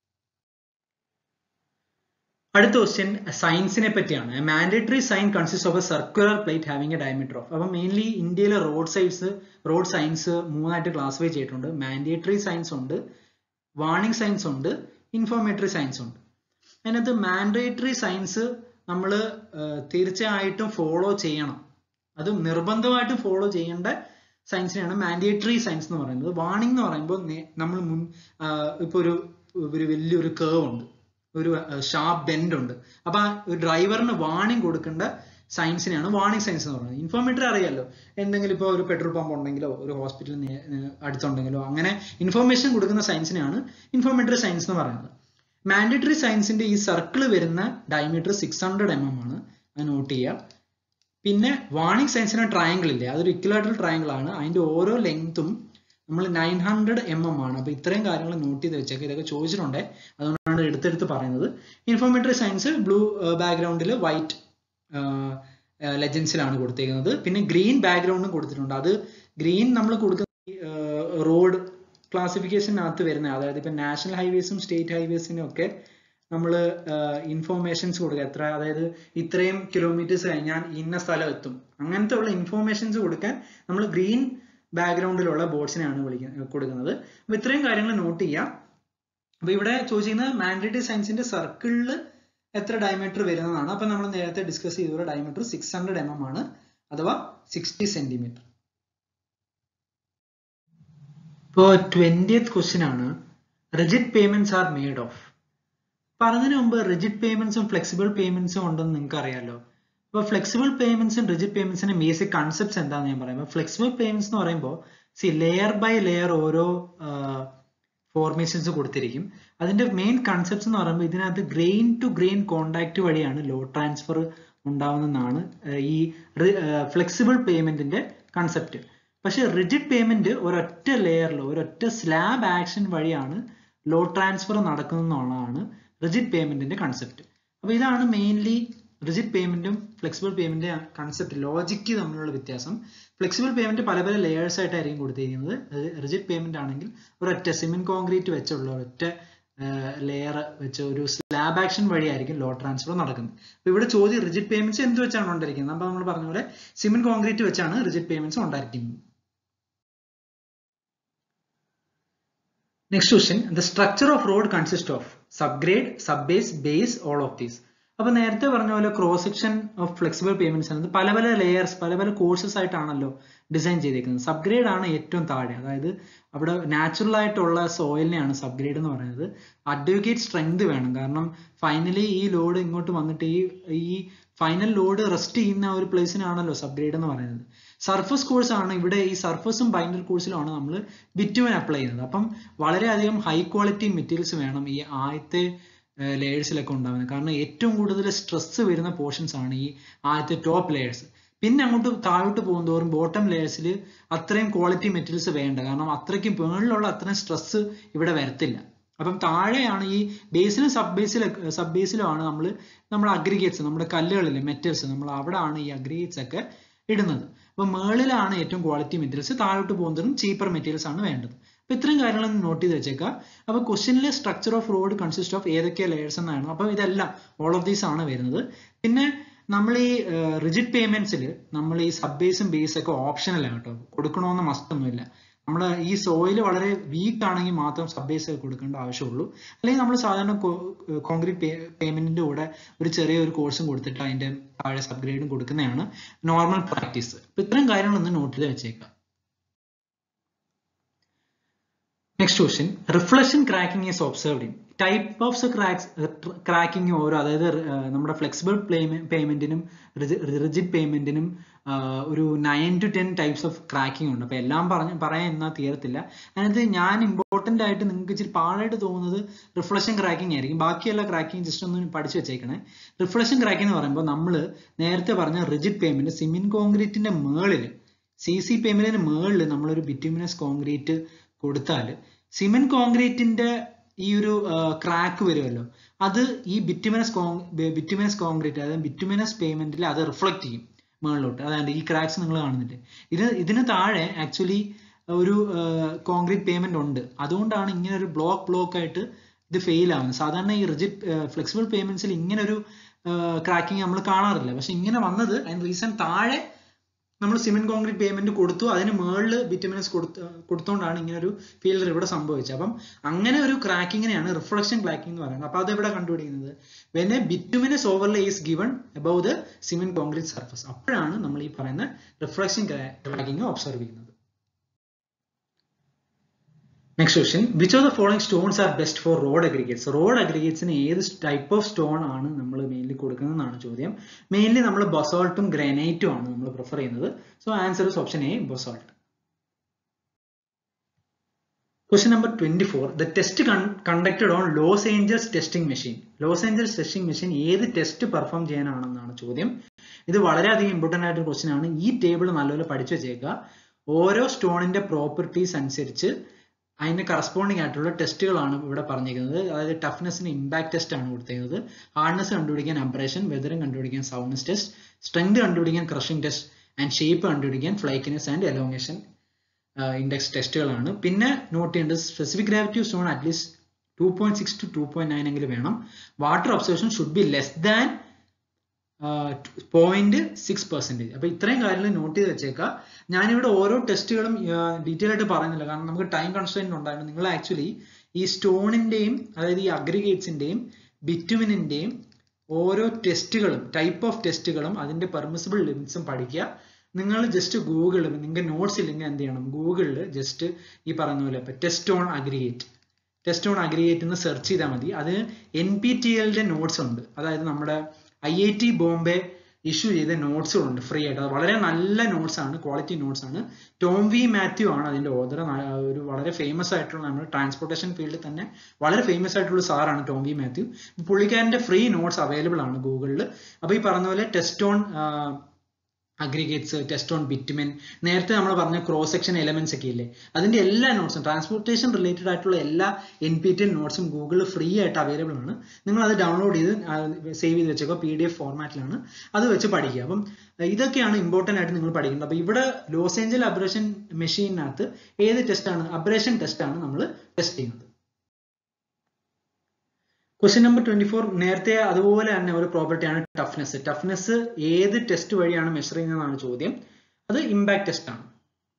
അടുത്ത ക്വസ്റ്റ്യൻ സയൻസിനെ പറ്റിയാണ് mandatory sign consist of a circular plate having a diameter of അപ്പൊ മെയിൻലി ഇന്ത്യയിലെ റോഡ് സൈഡ്സ് റോഡ് സയൻസ് മൂന്നായിട്ട് ക്ലാസിഫൈ ചെയ്തിട്ടുണ്ട് മാൻഡേറ്ററി സയൻസ് ഉണ്ട് വാർണിംഗ് സയൻസ് ഉണ്ട് ഇൻഫോർമേറ്ററി സയൻസ് ഉണ്ട് അതിനകത്ത് മാൻഡേറ്ററി സയൻസ് നമ്മൾ തീർച്ചയായിട്ടും ഫോളോ ചെയ്യണം അത് നിർബന്ധമായിട്ടും ഫോളോ ചെയ്യേണ്ട സയൻസിനെയാണ് മാൻഡേറ്ററി സയൻസ് എന്ന് പറയുന്നത് വാർണിംഗ് എന്ന് പറയുമ്പോൾ നമ്മൾ മുൻ ഇപ്പൊ ഒരു ഒരു വലിയൊരു കേവ് ഉണ്ട് ഒരു ഷാർപ്പ് ബെൻഡ് ഉണ്ട് അപ്പൊ ഒരു ഡ്രൈവറിന് വാർണിംഗ് കൊടുക്കേണ്ട സയൻസിനെയാണ് വാർണിംഗ് സയൻസ് എന്ന് പറയുന്നത് ഇൻഫോർമേറ്ററി അറിയാലോ എന്തെങ്കിലും ഇപ്പോൾ ഒരു പെട്രോൾ പമ്പ് ഉണ്ടെങ്കിലോ ഒരു ഹോസ്പിറ്റൽ അടുത്തുണ്ടെങ്കിലോ അങ്ങനെ ഇൻഫോർമേഷൻ കൊടുക്കുന്ന സയൻസിനെയാണ് ഇൻഫോർമേറ്ററി സയൻസ് എന്ന് പറയുന്നത് മാൻഡേറ്ററി സയൻസിന്റെ ഈ സർക്കിൾ വരുന്ന diameter six hundred M M ആണ് അത് നോട്ട് ചെയ്യുക പിന്നെ വാർണിംഗ് സയൻസിന് ട്രയാങ്കിൾ ഇല്ലേ അതൊരു ഇക്വലാറ്ററൽ ട്രയാങ്കിൾ ആണ് അതിന്റെ ഓരോ ലെങ്ത്തും നമ്മൾ നയൻ ഹൺഡ്രഡ് എം എം ആണ് അപ്പൊ ഇത്രയും കാര്യങ്ങൾ നോട്ട് ചെയ്ത് വെച്ചേക്ക് ഇതൊക്കെ ചോദിച്ചിട്ടുണ്ട് അതുകൊണ്ടാണ് എടുത്തെടുത്ത് പറയുന്നത് ഇൻഫോർമേറ്ററി സയൻസ് ബ്ലൂ ബാക്ക്ഗ്രൗണ്ടിൽ വൈറ്റ് ലെജൻസിലാണ് കൊടുത്തേക്കുന്നത് പിന്നെ ഗ്രീൻ ബാക്ക്ഗ്രൗണ്ടും കൊടുത്തിട്ടുണ്ട് അത് ഗ്രീൻ നമ്മൾ കൊടുക്കുന്ന റോഡ് ക്ലാസിഫിക്കേഷനകത്ത് വരുന്ന അതായത് ഇപ്പൊ നാഷണൽ ഹൈവേസും സ്റ്റേറ്റ് ഹൈവേസിനും ഒക്കെ നമ്മൾ ഇൻഫോർമേഷൻസ് കൊടുക്കുക എത്ര അതായത് ഇത്രയും കിലോമീറ്റേഴ്സ് കഴിഞ്ഞാൽ ഇന്ന സ്ഥലം എത്തും അങ്ങനത്തെ ഉള്ള ഇൻഫോർമേഷൻസ് കൊടുക്കാൻ നമ്മൾ ഗ്രീൻ ബാക്ക്ഗ്രൗണ്ടിലുള്ള ബോർഡ്സിനെയാണ് വിളിക്കുന്നത് കൊടുക്കുന്നത് അപ്പൊ ഇത്രയും കാര്യങ്ങൾ നോട്ട് ചെയ്യാം അപ്പൊ ഇവിടെ ചോദിച്ചിരിക്കുന്നത് മാൻഡേറ്ററി സയൻസിന്റെ സർക്കിളിൽ എത്ര ഡയമീറ്റർ വരുന്നതാണ് അപ്പൊ നമ്മൾ നേരത്തെ ഡിസ്കസ് ചെയ്ത diameter six hundred M M ആണ് അഥവാ സിക്സ്റ്റി സെന്റിമീറ്റർ ഇപ്പോ ട്വന്റിയത്ത് ക്വസ്റ്റ്യൻ ആണ് rigid pavements are made of പറഞ്ഞതിന് മുമ്പ് റിജിഡ് പേയ്മെന്റ്സും ഫ്ലെക്സിബിൾ പേയ്മെന്റ്സും ഉണ്ടെന്ന് നിങ്ങൾക്ക് അറിയാലോ അപ്പോൾ ഫ്ലെക്സിബിൾ പേയ്മെന്റ്സും റിജിഡ് പേയ്മെന്റ്സിന്റെ ബേസിക് കൺസെപ്റ്റ്സ് എന്താണെന്ന് ഞാൻ പറയാം ഫ്ലെക്സിബിൾ പേയ്മെന്റ്സ് എന്ന് പറയുമ്പോൾ സി ലെയർ ബൈ ലെയർ ഓരോ ഫോർമേഷൻസ് കൊടുത്തിരിക്കും അതിന്റെ മെയിൻ കൺസെപ്റ്റ്സ് എന്ന് പറയുമ്പോൾ ഇതിനകത്ത് ഗ്രെയിൻ ടു ഗ്രെയിൻ കോണ്ടാക്ട് വഴിയാണ് ലോ ട്രാൻസ്ഫർ ഉണ്ടാവുന്നതാണ് ഈ ഫ്ലെക്സിബിൾ പേയ്മെന്റിന്റെ കൺസെപ്റ്റ് പക്ഷെ റിജിഡ് പേയ്മെന്റ് ഒരൊറ്റ ലെയറിൽ ഒരൊറ്റ സ്ലാബ് ആക്ഷൻ വഴിയാണ് ലോ ട്രാൻസ്ഫർ നടക്കുന്നതെന്നുള്ളതാണ് റിജിഡ് പേയ്മെന്റിന്റെ കൺസെപ്റ്റ് അപ്പൊ ഇതാണ് മെയിൻലി റിജിഡ് പേയ്മെന്റും ഫ്ലെക്സിബിൾ പേയ്മെന്റ് കൺസെപ്റ്റ് ലോജിക്ക് തമ്മിലുള്ള വ്യത്യാസം ഫ്ലെക്സിബിൾ പേയ്മെന്റ് പല പല ലെയേഴ്സ് ആയിട്ടായിരിക്കും കൊടുത്തിരിക്കുന്നത് റിജിഡ് പേയ്മെന്റ് ആണെങ്കിൽ ഒരൊറ്റ സിമെന്റ് കോൺക്രീറ്റ് വെച്ചുള്ള ഒരൊറ്റ ലെയർ വെച്ച് ഒരു സ്ലാബ് ആക്ഷൻ വഴിയായിരിക്കും ലോ ട്രാൻസ്ഫർ നടക്കുന്നത് അപ്പൊ ഇവിടെ ചോദ്യം റിജിഡ് പേയ്മെന്റ്സ് എന്ത് വെച്ചാണ് ഉണ്ടായിരിക്കുന്നത് അപ്പൊ നമ്മൾ പറഞ്ഞ പോലെ സിമെന്റ് കോൺക്രീറ്റ് വെച്ചാണ് റിജിഡ് പേയ്മെന്റ്സ് ഉണ്ടായിരിക്കുന്നത് next question the structure of road consist of subgrade sub base base all of these അപ്പൊ നേരത്തെ പറഞ്ഞ പോലെ cross section of flexible pavements ആണ് പല പല ലെയേഴ്സ് പല പല കോഴ്സസ് ആയിട്ടാണല്ലോ ഡിസൈൻ ചെയ്തേക്കുന്നത് സബ്ഗ്രേഡ് ആണ് ഏറ്റവും താഴെ അതായത് അവിടെ നാച്ചുറൽ ആയിട്ടുള്ള സോയിലിനെയാണ് സബ്ഗ്രേഡ് എന്ന് പറയുന്നത് അഡ്വക്കേറ്റ് സ്ട്രെങ്ത് വേണം കാരണം ഫൈനലി ഈ ലോഡ് ഇങ്ങോട്ട് വന്നിട്ട് ഈ ഈ ഫൈനൽ ലോഡ് റെസ്റ്റ് ചെയ്യുന്ന ഒരു പ്ലേസിനാണല്ലോ സബ്ഗ്രേഡ് എന്ന് പറയുന്നത് സർഫസ് കോഴ്സ് ആണ് ഇവിടെ ഈ സർഫസും ബൈൻഡർ കോഴ്സിലുമാണ് നമ്മൾ ബിറ്റുവൻ അപ്ലൈ ചെയ്യുന്നത് അപ്പം വളരെയധികം ഹൈ ക്വാളിറ്റി മെറ്റീരിയൽസ് വേണം ഈ ആദ്യത്തെ ലെയേഴ്സിലൊക്കെ ഉണ്ടാവുന്നത് കാരണം ഏറ്റവും കൂടുതൽ സ്ട്രെസ് വരുന്ന പോർഷൻസ് ആണ് ഈ ആദ്യത്തെ ടോപ്പ് ലെയേഴ്സ് പിന്നെ അങ്ങോട്ട് താഴോട്ട് പോകുന്തോറും ബോട്ടം ലെയേഴ്സിൽ അത്രയും ക്വാളിറ്റി മെറ്റീരിയൽസ് വേണ്ട കാരണം അത്രയ്ക്കും മുകളിലുള്ള അത്രയും സ്ട്രെസ് ഇവിടെ വരത്തില്ല അപ്പം താഴെയാണ് ഈ ബേസിലും സബ് ബേസിലും സബ് ബേസിലും ആണ് നമ്മൾ നമ്മുടെ അഗ്രിഗേറ്റ്സ് നമ്മുടെ കല്ലുകളിലെ മെറ്റൽസ് നമ്മൾ അവിടെ ആണ് ഈ അഗ്രിഗേറ്റ്സ് ഒക്കെ ഇടുന്നത് അപ്പൊ മേളിലാണ് ഏറ്റവും ക്വാളിറ്റി മെറ്റീരിയൽസ് താഴോട്ട് പോകുന്നതും ചീപ്പർ മെറ്റീരിയൽസ് ആണ് വേണ്ടത് അപ്പൊ ഇത്രയും കാര്യങ്ങൾ നോട്ട് ചെയ്ത് വെച്ചേക്കാം അപ്പൊ ക്വസ്റ്റ്യനിലെ structure of road consist of ഏതൊക്കെ ലെയേഴ്സ് എന്നാണ് അപ്പൊ ഇതെല്ലാം ഓൾ ഓഫ് ദീസ് ആണ് വരുന്നത് പിന്നെ നമ്മൾ ഈ റിജിഡ് പേയ്മെന്റ്സിൽ നമ്മൾ ഈ സബ് ബേസും ബേസ് ഒക്കെ ഓപ്ഷനൽ ആണ് കേട്ടോ കൊടുക്കണമെന്ന് മസ്റ്റ് ഒന്നുമില്ല നമ്മൾ ഈ സോയിൽ വളരെ വീക്ക് ആണെങ്കിൽ മാത്രം സബ് ബേസ് ഒക്കെ കൊടുക്കേണ്ട ആവശ്യമുള്ളൂ അല്ലെങ്കിൽ നമ്മൾ സാധാരണ കോൺക്രീറ്റ് പേയ്മെന്റിന്റെ കൂടെ ഒരു ചെറിയ ഒരു കോഴ്സും കൊടുത്തിട്ട് അതിന്റെ താഴെ സബ് ഗ്രേഡും കൊടുക്കുന്നതാണ് നോർമൽ പ്രാക്ടീസ് അപ്പൊ ഇത്തരം കാര്യങ്ങളൊന്ന് നോട്ട് ചെയ്ത് വെച്ചേക്കാം next question reflection cracking is observed in type of cracks cracking ഓരോ അതായത് നമ്മുടെ ഫ്ലെക്സിബിൾ പേയ്മെന്റിനും റിജിഡ് പേയ്മെന്റിനും ഒരു nine to ten types of cracking ഉണ്ട് അപ്പൊ എല്ലാം പറഞ്ഞ് പറയാൻ എന്നാൽ തീരത്തില്ല അതിനകത്ത് ഞാൻ ഇമ്പോർട്ടന്റ് ആയിട്ട് നിങ്ങൾക്ക് ഇച്ചിരി പാടായിട്ട് തോന്നുന്നത് റിഫ്ലക്ഷൻ ക്രാക്കിംഗ് ആയിരിക്കും ബാക്കിയുള്ള ക്രാക്കിംഗ് ജസ്റ്റ് ഒന്ന് പഠിച്ചു വെച്ചേക്കണേ റിഫ്ലക്ഷൻ ക്രാക്കിംഗ് എന്ന് പറയുമ്പോൾ നമ്മൾ നേരത്തെ പറഞ്ഞ റിജിഡ് പേയ്മെന്റ് സിമെന്റ് കോൺക്രീറ്റിന്റെ മേളിൽ സി സി പേയ്മെന്റിന്റെ മേളിൽ നമ്മളൊരു ബിറ്റ്യൂമിനസ് കോൺക്രീറ്റ് കൊടുത്താൽ സിമെന്റ് കോൺക്രീറ്റിന്റെ ഈ ഒരു ക്രാക്ക് വരുമല്ലോ അത് ഈ ബിറ്റുമിനസ് ബിറ്റുമിനസ് കോൺക്രീറ്റ് അതായത് ബിറ്റുമിനസ് പേയ്മെന്റിൽ അത് റിഫ്ലക്ട് ചെയ്യും മുകളിലോട്ട് അതായത് ഈ ക്രാക്സ് നിങ്ങൾ കാണുന്നില്ലേ ഇത് ഇതിന് താഴെ ആക്ച്വലി ഒരു കോൺക്രീറ്റ് പേയ്മെന്റ് ഉണ്ട് അതുകൊണ്ടാണ് ഇങ്ങനെ ഒരു ബ്ലോക്ക് ബ്ലോക്ക് ആയിട്ട് ഇത് ഫെയിൽ ആവുന്നത് സാധാരണ ഈ റിജിഡ് ഫ്ലെക്സിബിൾ പേയ്മെന്റ്സിൽ ഇങ്ങനെ ഒരു ക്രാക്കിംഗ് നമ്മൾ കാണാറില്ല പക്ഷെ ഇങ്ങനെ വന്നത് അതിന് റീസൺ താഴെ നമ്മൾ സിമെന്റ് കോൺക്രീറ്റ് പേയ്മെന്റ് കൊടുത്തു അതിന് മുകളിൽ ബിറ്റുമിനസ് കൊടുത്തു കൊടുത്തോണ്ടാണ് ഇങ്ങനെ ഒരു ഫെയിലർ ഇവിടെ സംഭവിച്ചത് അപ്പം അങ്ങനെ ഒരു ക്രാക്കിങ്ങിനെയാണ് റിഫ്ലക്ഷൻ ക്രാക്കിംഗ് എന്ന് പറയുന്നത് അപ്പൊ അത് എവിടെ കണ്ടുപിടിക്കുന്നത് when a bituminous overlay is given above the cement concrete surface അപ്പോഴാണ് നമ്മൾ ഈ പറയുന്ന റിഫ്ലക്ഷൻ ക്രാക്കിംഗ് ഒബ്സർവ് ചെയ്യുന്നത് next question which of the following stones are best for road aggregates road അഗ്രിഗേറ്റ്സിന് ഏത് ടൈപ്പ് ഓഫ് സ്റ്റോൺ ആണ് നമ്മൾ മെയിൻലി കൊടുക്കുന്നതെന്നാണ് ചോദ്യം മെയിൻലി നമ്മൾ ബൊസോൾട്ടും ഗ്രാനൈറ്റും ആണ് നമ്മൾ പ്രിഫർ ചെയ്യുന്നത് so answer is option A basalt question number twenty four the test conducted on Los Angeles testing machine Los Angeles testing machine ഏത് ടെസ്റ്റ് പെർഫോം ചെയ്യാനാണെന്നാണ് ചോദ്യം ഇത് വളരെയധികം ഇമ്പോർട്ടന്റ് ആയിട്ട് ക്വസ്റ്റ്യൻ ആണ് ഈ ടേബിൾ നല്ലപോലെ പഠിച്ചു വെച്ചേക്കുക ഓരോ സ്റ്റോണിന്റെ പ്രോപ്പർട്ടീസ് അനുസരിച്ച് അതിന് കറസ്പോണ്ടിങ് ആയിട്ടുള്ള ടെസ്റ്റുകളാണ് ഇവിടെ പറഞ്ഞിരിക്കുന്നത് അതായത് ടഫ്നെസ്സിന് ഇമ്പാക്ട് ടെസ്റ്റ് ആണ് കൊടുത്തിരിക്കുന്നത് ഹാർഡ്നെസ് കണ്ടുപിടിക്കാൻ അബ്രേഷൻ വെതറും കണ്ടുപിടിക്കാൻ സൗണ്ട്നെസ് ടെസ്റ്റ് സ്ട്രെങ്ത് കണ്ടുപിടിക്കാൻ ക്രഷിംഗ് ടെസ്റ്റ് ആൻഡ് ഷേപ്പ് കണ്ടുപിടിക്കാൻ ഫ്ലൈക്കിനെസ് ആൻഡ് എലോങ്ങേഷൻ ഇൻഡെക്സ് ടെസ്റ്റുകളാണ് പിന്നെ നോട്ട് ചെയ്യേണ്ടത് specific gravity stone at least two point six to two point nine എങ്കിലും വേണം water observation should be less than point six percentage അപ്പൊ ഇത്രയും കാര്യങ്ങൾ നോട്ട് ചെയ്ത് വെച്ചേക്കാം ഞാനിവിടെ ഓരോ ടെസ്റ്റുകളും ഡീറ്റെയിൽ ആയിട്ട് പറയുന്നില്ല കാരണം നമുക്ക് ടൈം കൺസ്ട്രെയിൻ ഉണ്ടായിരുന്നു നിങ്ങൾ ആക്ച്വലി ഈ സ്റ്റോണിന്റെയും അതായത് ഈ അഗ്രിഗേറ്റ്സിന്റെയും ബിറ്റുമിനിന്റെയും ഓരോ ടെസ്റ്റുകളും ടൈപ്പ് ഓഫ് ടെസ്റ്റുകളും അതിന്റെ പെർമിസിബിൾ ലിമിറ്റ്സും പഠിക്കുക നിങ്ങൾ ജസ്റ്റ് ഗൂഗിളിൽ നിങ്ങൾക്ക് നോട്ട്സ് ഇല്ലെങ്കിൽ എന്ത് ചെയ്യണം ഗൂഗിളിൽ ജസ്റ്റ് ഈ പറയുന്ന പോലെ ഇപ്പൊ test on aggregate test on aggregate എന്ന് സെർച്ച് ചെയ്താൽ മതി അത് എൻ പി ടി എല്ലിന്റെ നോട്ട്സ് ഉണ്ട് അതായത് നമ്മുടെ I I T Bombay issue ചെയ്ത നോട്ട്സുകളുണ്ട് ഫ്രീ ആയിട്ട് അത് വളരെ നല്ല നോട്ട്സ് ആണ് ക്വാളിറ്റി നോട്ട്സ് ആണ് ടോം വി മാത്യു ആണ് അതിന്റെ ഓദർ ഒരു വളരെ ഫേമസ് ആയിട്ടുള്ള നമ്മുടെ ട്രാൻസ്പോർട്ടേഷൻ ഫീൽഡിൽ തന്നെ വളരെ ഫേമസ് ആയിട്ടുള്ള സാറാണ് ടോം വി മാത്യു പുള്ളിക്കാരന്റെ ഫ്രീ നോട്ട്സ് അവൈലബിൾ ആണ് ഗൂഗിളിൽ അപ്പൊ ഈ പറഞ്ഞ പോലെ test on aggregates test on bitumen നേരത്തെ നമ്മൾ പറഞ്ഞ ക്രോസ് സെക്ഷൻ എലമെന്റ്സ് ഒക്കെ ഇല്ലേ അതിന്റെ എല്ലാ നോട്ട്സും ട്രാൻസ്പോർട്ടേഷൻ റിലേറ്റഡ് ആയിട്ടുള്ള എല്ലാ എൻ പി ടി എൽ നോട്ട്സും ഗൂഗിളിൽ ഫ്രീ ആയിട്ട് അവൈലബിൾ ആണ് നിങ്ങൾ അത് ഡൗൺലോഡ് ചെയ്ത് സേവ് ചെയ്ത് വെച്ചേക്കോ പി ഡി എഫ് ഫോർമാറ്റിലാണ് അത് വെച്ച് പഠിക്കുക അപ്പം ഇതൊക്കെയാണ് ഇമ്പോർട്ടന്റ് ആയിട്ട് നിങ്ങൾ പഠിക്കുന്നത് അപ്പൊ ഇവിടെ ലോസ് ഏഞ്ചൽ അബ്രേഷൻ മെഷീനകത്ത് ഏത് ടെസ്റ്റ് ആണ് അബ്രേഷൻ ടെസ്റ്റ് ആണ് നമ്മൾ ടെസ്റ്റ് ചെയ്യുന്നത് ക്വസ്റ്റ്യൻ നമ്പർ ട്വന്റി ഫോർ നേരത്തെ അതുപോലെ തന്നെ ഒരു പ്രോപ്പർട്ടിയാണ് ടഫ്നെസ് ടഫ്നെസ് ഏത് ടെസ്റ്റ് വഴിയാണ് മെഷർ ചെയ്യുന്നതെന്നാണ് ചോദ്യം അത് ഇമ്പാക്ട് ടെസ്റ്റ് ആണ്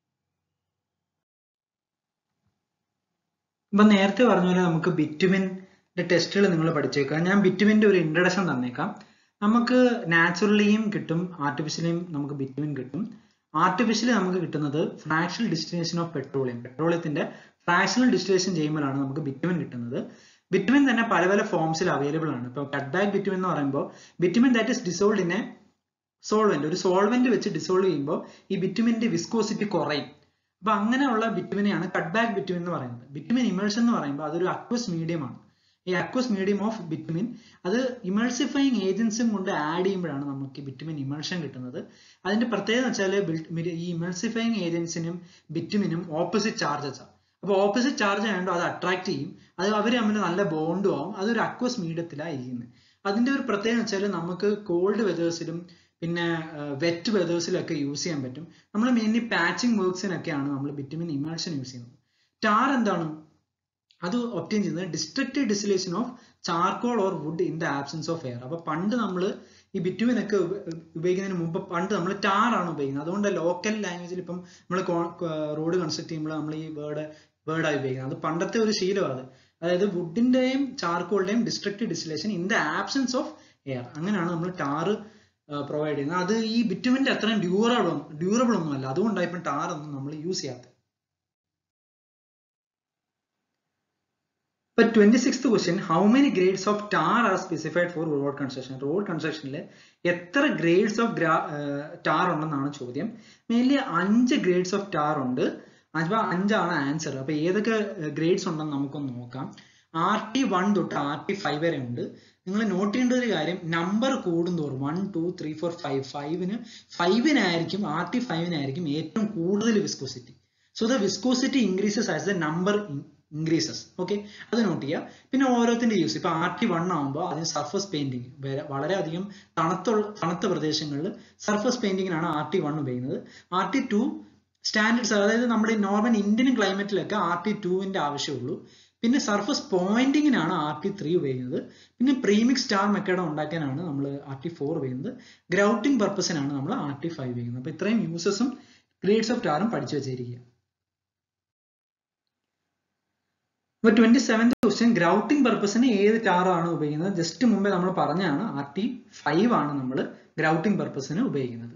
ഇപ്പൊ നേരത്തെ പറഞ്ഞ പോലെ നമുക്ക് ബിറ്റുമിന്റെ ടെസ്റ്റുകൾ നിങ്ങൾ പഠിച്ചേക്കാം ഞാൻ ബിറ്റുമിന്റെ ഒരു ഇൻട്രഡക്ഷൻ തന്നേക്കാം നമുക്ക് നാച്ചുറലിയും കിട്ടും ആർട്ടിഫിഷ്യലിയും നമുക്ക് ബിറ്റുമിൻ കിട്ടും ആർട്ടിഫിഷ്യലി നമുക്ക് കിട്ടുന്നത് ഫ്രാക്ഷണൽ ഡിസ്റ്റിലേഷൻ ഓഫ് പെട്രോളിയം പെട്രോളിയത്തിന്റെ ഫ്രാക്ഷണൽ ഡിസ്റ്റിലേഷൻ ചെയ്യുമ്പോഴാണ് നമുക്ക് ബിറ്റുമിൻ കിട്ടുന്നത് ബിറ്റുമിൻ തന്നെ പല പല ഫോംസിൽ അവൈലബിൾ ആണ് ഇപ്പോൾ കട്ട് ബാക്ക് ബിറ്റുമിൻ എന്ന് പറയുമ്പോൾ bitumen that is dissolved in a solvent ഒരു സോൾവെന്റ് വെച്ച് ഡിസോൾവ് ചെയ്യുമ്പോൾ ഈ ബിറ്റുമിന്റെ വിസ്കോസിറ്റി കുറയും അപ്പൊ അങ്ങനെയുള്ള ബിറ്റുമിനെയാണ് കട്ട് ബാക്ക് ബിറ്റുമിൻ എന്ന് പറയുന്നത് ബിറ്റുമിൻ ഇമേഴ്ഷൻ എന്ന് പറയുമ്പോൾ അതൊരു അക്വസ് മീഡിയം ആണ് ഈ അക്വസ് മീഡിയം ഓഫ് ബിറ്റുമിൻ അത് ഇമേഴ്സിഫൈങ് ഏജൻസും കൊണ്ട് ആഡ് ചെയ്യുമ്പോഴാണ് നമുക്ക് ബിറ്റുമിൻ ഇമേഴ്ഷൻ കിട്ടുന്നത് അതിന്റെ പ്രത്യേകത വെച്ചാൽ ഈ ഇമേഴ്സിഫൈങ് ഏജൻസിനും ബിറ്റുമിനും ഓപ്പോസിറ്റ് ചാർജസ് ആണ് അപ്പൊ ഓപ്പോസിറ്റ് ചാർജ് ആയതുകൊണ്ട് അത് അട്രാക്ട് ചെയ്യും അത് അവർ തമ്മിൽ നല്ല ബോണ്ടും ആവും അതൊരു അക്വസ് മീഡിയത്തിലാണ് ഇരിക്കുന്നത് അതിന്റെ ഒരു പ്രത്യേകത വെച്ചാൽ നമുക്ക് കോൾഡ് വെതേഴ്സിലും പിന്നെ വെറ്റ് വെതേഴ്സിലൊക്കെ യൂസ് ചെയ്യാൻ പറ്റും നമ്മൾ മെയിൻലി പാച്ചിങ് വർക്ക്സിനൊക്കെയാണ് നമ്മൾ ബിറ്റുമിൻ ഇമേഴ്ഷൻ യൂസ് ചെയ്യുന്നത് ടാർ എന്താണ് അത് ഒപ്റ്റൈൻ ചെയ്യുന്നത് destructive distillation of charcoal or wood in the absence of air അപ്പൊ പണ്ട് നമ്മൾ ഈ ബിറ്റുമിൻ ഒക്കെ ഉപയോഗിക്കുന്നതിന് മുമ്പ് പണ്ട് നമ്മൾ ടാർ ആണ് ഉപയോഗിക്കുന്നത് അതുകൊണ്ട് ലോക്കൽ ലാംഗ്വേജിൽ ഇപ്പം നമ്മൾ റോഡ് കൺസ്ട്രക്ട് ചെയ്യുമ്പോൾ നമ്മൾ ഈ വേർഡ് വേർഡായി ഉപയോഗിക്കുന്നത് അത് പണ്ടത്തെ ഒരു ശീലമാണ് അത് അതായത് വുഡിന്റെയും ചാർക്കോളിന്റെയും destructive distillation in the absence of air അങ്ങനെയാണ് നമ്മൾ ടാർ പ്രൊവൈഡ് ചെയ്യുന്നത് അത് ഈ ബിറ്റുമിന്റെ അത്രയും ഡ്യൂറബിൾ ഡ്യൂറബിൾ ഒന്നുമല്ല അതുകൊണ്ടാണ് ഇപ്പം ടാർ ഒന്നും നമ്മൾ യൂസ് ചെയ്യാത്തത് ഇപ്പൊ twenty six question how many grades of tar are specified for road construction road കൺസ്ട്രക്ഷനിൽ എത്ര ഗ്രേഡ്സ് ഓഫ് ടാർ ഉണ്ടെന്നാണ് ചോദ്യം മെയിൻലി അഞ്ച് ഗ്രേഡ്സ് ഓഫ് ടാർ ഉണ്ട് അപ്പൊ അഞ്ചാണ് ആൻസർ അപ്പൊ ഏതൊക്കെ ഗ്രേഡ്സ് ഉണ്ടെന്ന് നമുക്കൊന്ന് നോക്കാം ആർ ടി വൺ തൊട്ട് ആർ ടി ഫൈവ് വരെ ഉണ്ട് നിങ്ങൾ നോട്ട് ചെയ്യേണ്ട ഒരു കാര്യം നമ്പർ കൂടുന്തോറും one two three four five ഫൈവിന് ഫൈവിനായിരിക്കും ആർ ടി ഫൈവിനായിരിക്കും ഏറ്റവും കൂടുതൽ viscosity so the viscosity increases as the number increases okay അത് നോട്ട് ചെയ്യുക പിന്നെ ഓരോത്തിന്റെ യൂസ് ഇപ്പൊ ആർ ടി വൺ ആകുമ്പോൾ അതിന് സർഫസ് പെയിന്റിങ് വളരെയധികം തണുത്തുള്ള തണുത്ത പ്രദേശങ്ങളിൽ സർഫസ് പെയിന്റിങ്ങിനാണ് ആർ ടി വൺ ഉപയോഗിക്കുന്നത് ആർ ടി ടു സ്റ്റാൻഡേർഡ്സ് അതായത് നമ്മുടെ നോർമൽ ഇന്ത്യൻ ക്ലൈമറ്റിലൊക്കെ ആർ ടി ടുവിന്റെ ആവശ്യമുള്ളൂ പിന്നെ സർഫസ് പോയിന്റിങ്ങിനാണ് ആർ ടി ത്രീ ഉപയോഗിക്കുന്നത് പിന്നെ പ്രീമിക് സ്റ്റാർ മെക്കേഡം ഉണ്ടാക്കാനാണ് നമ്മൾ ആർ ടി ഫോർ ഉപയോഗിക്കുന്നത് ഗ്രൗട്ടിംഗ് പർപ്പസിനാണ് നമ്മൾ ആർ ടി ഫൈവ് ഉപയോഗിക്കുന്നത് അപ്പൊ ഇത്രയും യൂസസും ഗ്രേഡ്സ് ഓഫ് ടാറും പഠിച്ചു വെച്ചിരിക്കുക അപ്പൊ ട്വന്റി സെവൻത് ക്വസ്റ്റ്യൻ ഗ്രൗട്ടിംഗ് പർപ്പസിന് ഏത് ടാറാണ് ഉപയോഗിക്കുന്നത് ജസ്റ്റ് മുമ്പേ നമ്മൾ പറഞ്ഞാണ് ആർ ടി ഫൈവ് ആണ് നമ്മൾ ഗ്രൗട്ടിംഗ് പർപ്പസിന് ഉപയോഗിക്കുന്നത്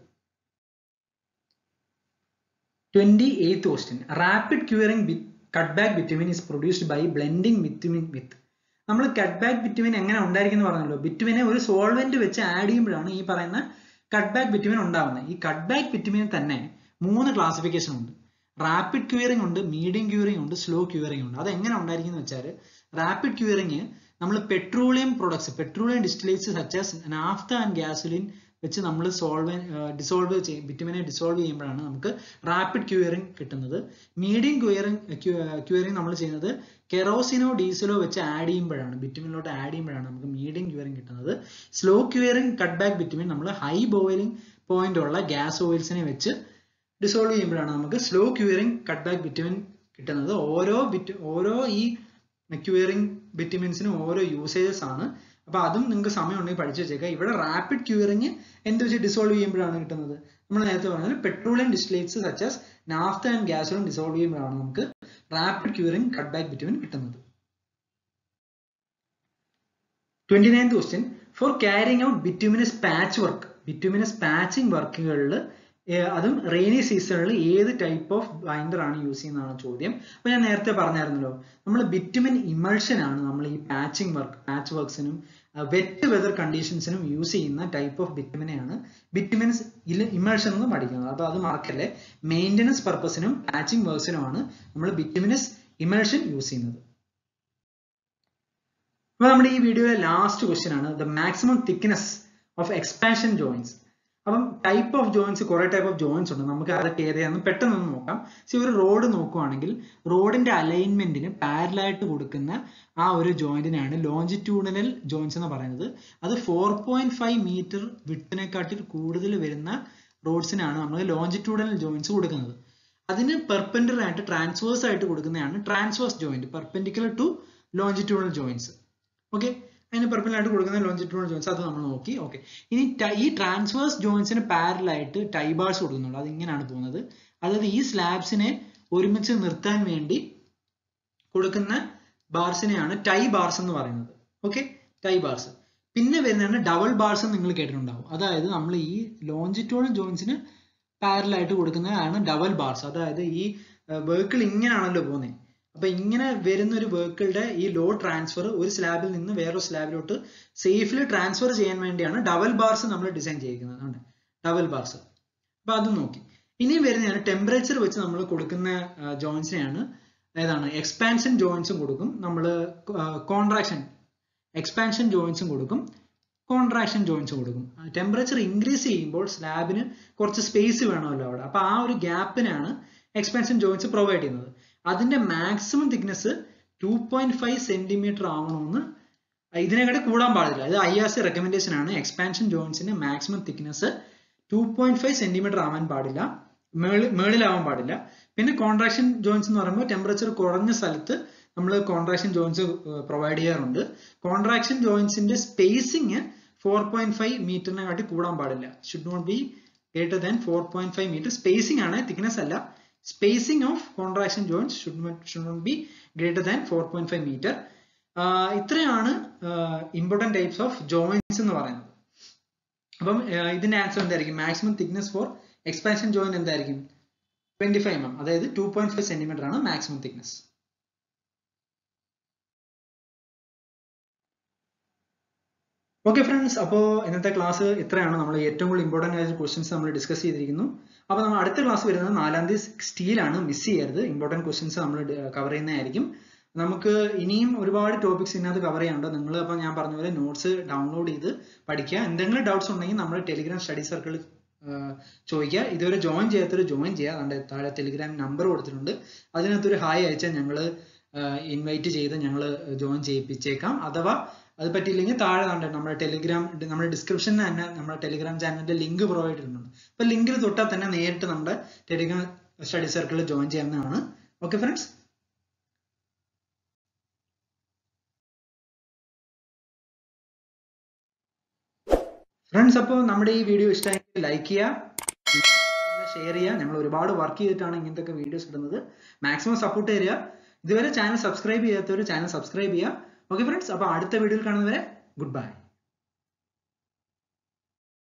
twenty eighth question rapid curing cut back bitumen is produced by blending bitumen with നമ്മൾ കട്ട് ബാക്ക് ബിറ്റുമിൻ എങ്ങനെ ഉണ്ടായിരിക്കുന്നു പറഞ്ഞല്ലോ ബിറ്റുമിനെ ഒരു സോൾവെന്റ് വെച്ച് ആഡ് ചെയ്യുമ്പോഴാണ് ഈ പറയുന്ന കട്ട് ബാക്ക് ബിറ്റുമിൻ ഉണ്ടാവുന്നത് ഈ കട്ട് ബാക്ക് ബിറ്റുമിൻ തന്നെ മൂന്ന് ക്ലാസിഫിക്കേഷൻ ഉണ്ട് റാപ്പിഡ് ക്യൂറിംഗ് ഉണ്ട് മീഡിയം ക്യൂറിംഗ് ഉണ്ട് സ്ലോ ക്യൂറിംഗ് ഉണ്ട് അത് എങ്ങനെ ഉണ്ടായിരിക്കും വെച്ചാൽ റാപ്പിഡ് ക്യൂറിംഗ് നമ്മൾ petroleum products petroleum distillates such as naphtha and gasoline വെച്ച് നമ്മൾ സോൾവ് ഡിസോൾവ് ചെയ്യും ബിറ്റുമിനെ ഡിസോൾവ് ചെയ്യുമ്പോഴാണ് നമുക്ക് റാപ്പിഡ് ക്യൂറിംഗ് കിട്ടുന്നത് മീഡിയം ക്യൂറിംഗ് ക്യൂറിംഗ് നമ്മൾ ചെയ്യുന്നത് കെറോസിനോ ഡീസലോ വെച്ച് ആഡ് ചെയ്യുമ്പോഴാണ് ബിറ്റുമിനിലോട്ട് ആഡ് ചെയ്യുമ്പോഴാണ് നമുക്ക് മീഡിയം ക്യൂറിംഗ് കിട്ടുന്നത് slow curing cut back bitumen നമ്മൾ ഹൈ ബോയിലിംഗ് പോയിന്റ് ഉള്ള ഗ്യാസ് ഓയിൽസിനെ വെച്ച് ഡിസോൾവ് ചെയ്യുമ്പോഴാണ് നമുക്ക് slow curing cut back bitumen കിട്ടുന്നത് ഓരോ ബിറ്റ് ഓരോ ഈ ക്യൂറിംഗ് ബിറ്റുമിൻസിനും ഓരോ യൂസേജസ് ആണ് അപ്പൊ അതും നിങ്ങൾക്ക് സമയം ഉണ്ടെങ്കിൽ പഠിച്ചു വെച്ചേക്കുക ഇവിടെ റാപ്പിഡ് ക്യൂറിംഗ് എന്ത് വെച്ച് ഡിസോൾവ് ചെയ്യുമ്പോഴാണ് കിട്ടുന്നത് നമ്മൾ നേരത്തെ പറഞ്ഞത് petroleum distillates such as naphtha and gasoline dissolve ചെയ്യുമ്പോഴാണ് നമുക്ക് rapid curing cut back bitumen കിട്ടുന്നത് twenty ninth question for carrying out bituminous patch work bituminous patching വർക്കുകളിൽ അതും റെയിനി സീസണിൽ ഏത് ടൈപ്പ് ഓഫ് ബൈൻഡർ ആണ് യൂസ് ചെയ്യുന്നതാണ് ചോദ്യം അപ്പൊ ഞാൻ നേരത്തെ പറഞ്ഞായിരുന്നല്ലോ നമ്മൾ ബിറ്റുമിൻ ഇമൾഷൻ ആണ് നമ്മൾ ഈ പാച്ചിങ് വർക്ക് പാച്ച് വർക്ക്സിനും വെറ്റ് വെതർ കണ്ടീഷൻസിനും യൂസ് ചെയ്യുന്ന ടൈപ്പ് ഓഫ് ബിറ്റുമിനെയാണ് ബിറ്റുമിൻസ് ഇമൾഷൻ എന്ന് പഠിക്കുന്നത് അപ്പൊ അത് മറക്കല്ലേ മെയിൻ്റനൻസ് പർപ്പസിനും പാച്ചിങ് വർക്ക്സിനുമാണ് നമ്മൾ ബിറ്റുമിനസ് ഇമൾഷൻ യൂസ് ചെയ്യുന്നത് അപ്പൊ നമ്മുടെ ഈ വീഡിയോയിലെ ലാസ്റ്റ് ക്വസ്റ്റ്യൻ ആണ് the maximum thickness of expansion joints അപ്പം ടൈപ്പ് ഓഫ് ജോയിൻസ് കുറെ ടൈപ്പ് ഓഫ് ജോയിൻസ് ഉണ്ട് നമുക്ക് അതൊക്കെ ഏതാണെന്ന് പെട്ടെന്ന് ഒന്ന് നോക്കാം സോ ഒരു റോഡ് നോക്കുവാണെങ്കിൽ റോഡിന്റെ അലൈൻമെന്റിന് പാരലായിട്ട് കൊടുക്കുന്ന ആ ഒരു ജോയിന്റിനാണ് ലോഞ്ചിറ്റ്യൂഡിനൽ ജോയിൻസ് എന്ന് പറയുന്നത് അത് ഫോർ പോയിന്റ് ഫൈവ് മീറ്റർ വിട്ടിനെക്കാട്ടിൽ കൂടുതൽ വരുന്ന റോഡ്സിനാണ് നമ്മൾ ലോഞ്ചിറ്റ്യൂഡിനൽ ജോയിൻസ് കൊടുക്കുന്നത് അതിന് പെർപെൻഡിക്കുലർ ആയിട്ട് ട്രാൻസ്വേഴ്സ് ആയിട്ട് കൊടുക്കുന്നതാണ് transverse joint perpendicular to longitudinal joints okay അതിന് പെർപ്പലായിട്ട് കൊടുക്കുന്ന ലോഞ്ചിറ്റ്യൂണൽ ജോയിൻസ് അത് നമ്മൾ നോക്കി ഓക്കെ ഇനി ഈ ട്രാൻസ്വേഴ്സ് ജോയിൻസിന് പാരലായിട്ട് ടൈ ബാർസ് കൊടുക്കുന്നുണ്ട് അത് ഇങ്ങനെയാണ് പോകുന്നത് അതായത് ഈ സ്ലാബ്സിനെ ഒരുമിച്ച് നിർത്താൻ വേണ്ടി കൊടുക്കുന്ന ബാർസിനെയാണ് ടൈ ബാർസ് എന്ന് പറയുന്നത് ഓക്കെ ടൈ ബാർസ് പിന്നെ വരുന്നതാണ് ഡബിൾ ബാർസ് നിങ്ങൾ കേട്ടിട്ടുണ്ടാവും അതായത് നമ്മൾ ഈ ലോഞ്ചിറ്റ്യൂണൽ ജോയിൻസിന് പാരലായിട്ട് കൊടുക്കുന്നതാണ് ഡബിൾ ബാർസ് അതായത് ഈ വെഹിക്കിൾ ഇങ്ങനെയാണല്ലോ പോകുന്നത് അപ്പൊ ഇങ്ങനെ വരുന്ന ഒരു വെഹിക്കിളുടെ ഈ ലോ ട്രാൻസ്ഫർ ഒരു സ്ലാബിൽ നിന്ന് വേറൊരു സ്ലാബിലോട്ട് സേഫ്ലി ട്രാൻസ്ഫർ ചെയ്യാൻ വേണ്ടിയാണ് ഡബിൾ ബാർസ് നമ്മൾ ഡിസൈൻ ചെയ്യിക്കുന്നത് ഡബിൾ ബാർസ് അപ്പൊ അത് നോക്കി ഇനി വരുന്നതാണ് ടെമ്പറേച്ചർ വെച്ച് നമ്മൾ കൊടുക്കുന്ന ജോയിൻസിനെയാണ് ഏതാണ് എക്സ്പാൻഷൻ ജോയിൻസും കൊടുക്കും നമ്മൾ കോൺട്രാക്ഷൻ എക്സ്പാൻഷൻ ജോയിൻസും കൊടുക്കും കോൺട്രാക്ഷൻ ജോയിൻസും കൊടുക്കും ടെമ്പറേച്ചർ ഇൻക്രീസ് ചെയ്യുമ്പോൾ സ്ലാബിന് കുറച്ച് സ്പേസ് വേണമല്ലോ അവിടെ അപ്പൊ ആ ഒരു ഗ്യാപ്പിനാണ് എക്സ്പാൻഷൻ ജോയിൻസ് പ്രൊവൈഡ് ചെയ്യുന്നത് അതിന്റെ maximum thickness two point five centimetre ആവണമെന്ന് ഇതിനെക്കാട്ടി കൂടാൻ പാടില്ല ഇത് ഐ ആർ സി റെക്കമെൻഡേഷൻ ആണ് എക്സ്പാൻഷൻ ജോയിൻസിന്റെ maximum thickness two point five centimetre ആവാൻ പാടില്ല മേളി മേളിലാവാൻ പാടില്ല പിന്നെ കോൺട്രാക്ഷൻ ജോയിൻസ് എന്ന് പറയുമ്പോൾ ടെമ്പറേച്ചർ കുറഞ്ഞ സ്ഥലത്ത് നമ്മൾ കോൺട്രാക്ഷൻ ജോയിൻസ് പ്രൊവൈഡ് ചെയ്യാറുണ്ട് കോൺട്രാക്ഷൻ ജോയിൻസിന്റെ സ്പേസിങ് ഫോർ പോയിന്റ് ഫൈവ് മീറ്ററിനെ കാട്ടി കൂടാൻ പാടില്ല should not be greater than four point five metre spacing ആണ് തിക്നെസ് അല്ല spacing of contraction joints should should not be greater than four point five metre ഇത്രയാണ് important types of joints എന്ന് പറയുന്നത് അപ്പം ഇതിന്റെ ആൻസർ എന്തായിരിക്കും maximum thickness for expansion joint എന്തായിരിക്കും twenty five M M അതായത് ടു പോയിന്റ് ഫൈവ് സെന്റിമീറ്റർ ആണ് maximum thickness okay friends അപ്പോൾ ഇന്നത്തെ ക്ലാസ് ഇത്രയാണ് നമ്മൾ ഏറ്റവും കൂടുതൽ ഇമ്പോർട്ടൻ്റ് ആയ ക്വസ്റ്റ്യൻസ് നമ്മൾ ഡിസ്കസ് ചെയ്തിരിക്കുന്നു അപ്പോൾ നമ്മൾ അടുത്ത ക്ലാസ് വരുന്നത് നാലാം തീയതി സ്റ്റീലാണ് മിസ് ചെയ്യരുത് ഇമ്പോർട്ടൻറ്റ് ക്വസ്റ്റ്യൻസ് നമ്മൾ കവർ ചെയ്യുന്നതായിരിക്കും നമുക്ക് ഇനിയും ഒരുപാട് ടോപ്പിക്സ് ഇതിനകത്ത് കവർ ചെയ്യാനുണ്ട് നിങ്ങൾ അപ്പോൾ ഞാൻ പറഞ്ഞ പോലെ നോട്ട്സ് ഡൗൺലോഡ് ചെയ്ത് പഠിക്കുക എന്തെങ്കിലും ഡൗട്ട്സ് ഉണ്ടെങ്കിൽ നമ്മൾ ടെലിഗ്രാം സ്റ്റഡി സർക്കിൾ ചോദിക്കുക ഇതുവരെ ജോയിൻ ചെയ്യാത്തൊരു ജോയിൻ ചെയ്യുക അതുകൊണ്ട് താഴെ ടെലിഗ്രാം നമ്പർ കൊടുത്തിട്ടുണ്ട് അതിനകത്തൊരു ഹായ് അയച്ചാൽ ഞങ്ങൾ ഇൻവൈറ്റ് ചെയ്ത് ഞങ്ങൾ ജോയിൻ ചെയ്യിപ്പിച്ചേക്കാം അഥവാ അത് പറ്റിയില്ലെങ്കിൽ താഴെ കണ്ട നമ്മുടെ ടെലിഗ്രാം നമ്മുടെ ഡിസ്ക്രിപ്ഷനിൽ തന്നെ നമ്മുടെ ടെലിഗ്രാം ചാനലിന്റെ ലിങ്ക് പ്രൊവൈഡ് ചെയ്യുന്നുണ്ട് അപ്പൊ ലിങ്കിൽ തൊട്ടാൽ തന്നെ നേരിട്ട് നമ്മുടെ ടെലിഗ്രാം സ്റ്റഡി സർക്കിളിൽ ജോയിൻ ചെയ്യാവുന്നതാണ് ഓക്കെ ഫ്രണ്ട്സ് ഫ്രണ്ട്സ് അപ്പോൾ നമ്മുടെ ഈ വീഡിയോ ഇഷ്ടമായെങ്കിൽ ലൈക്ക് ചെയ്യുക ഷെയർ ചെയ്യുക ഞങ്ങൾ ഒരുപാട് വർക്ക് ചെയ്തിട്ടാണ് ഇങ്ങനത്തെ വീഡിയോസ് ഇടുന്നത് മാക്സിമം സപ്പോർട്ട് തരിക ഇതുവരെ ചാനൽ സബ്സ്ക്രൈബ് ചെയ്യാത്തവർ ചാനൽ സബ്സ്ക്രൈബ് ചെയ്യുക ഓക്കെ ഫ്രണ്ട്സ് അപ്പോൾ അടുത്ത വീഡിയോയിൽ കാണുന്നവരെ ഗുഡ് ബൈ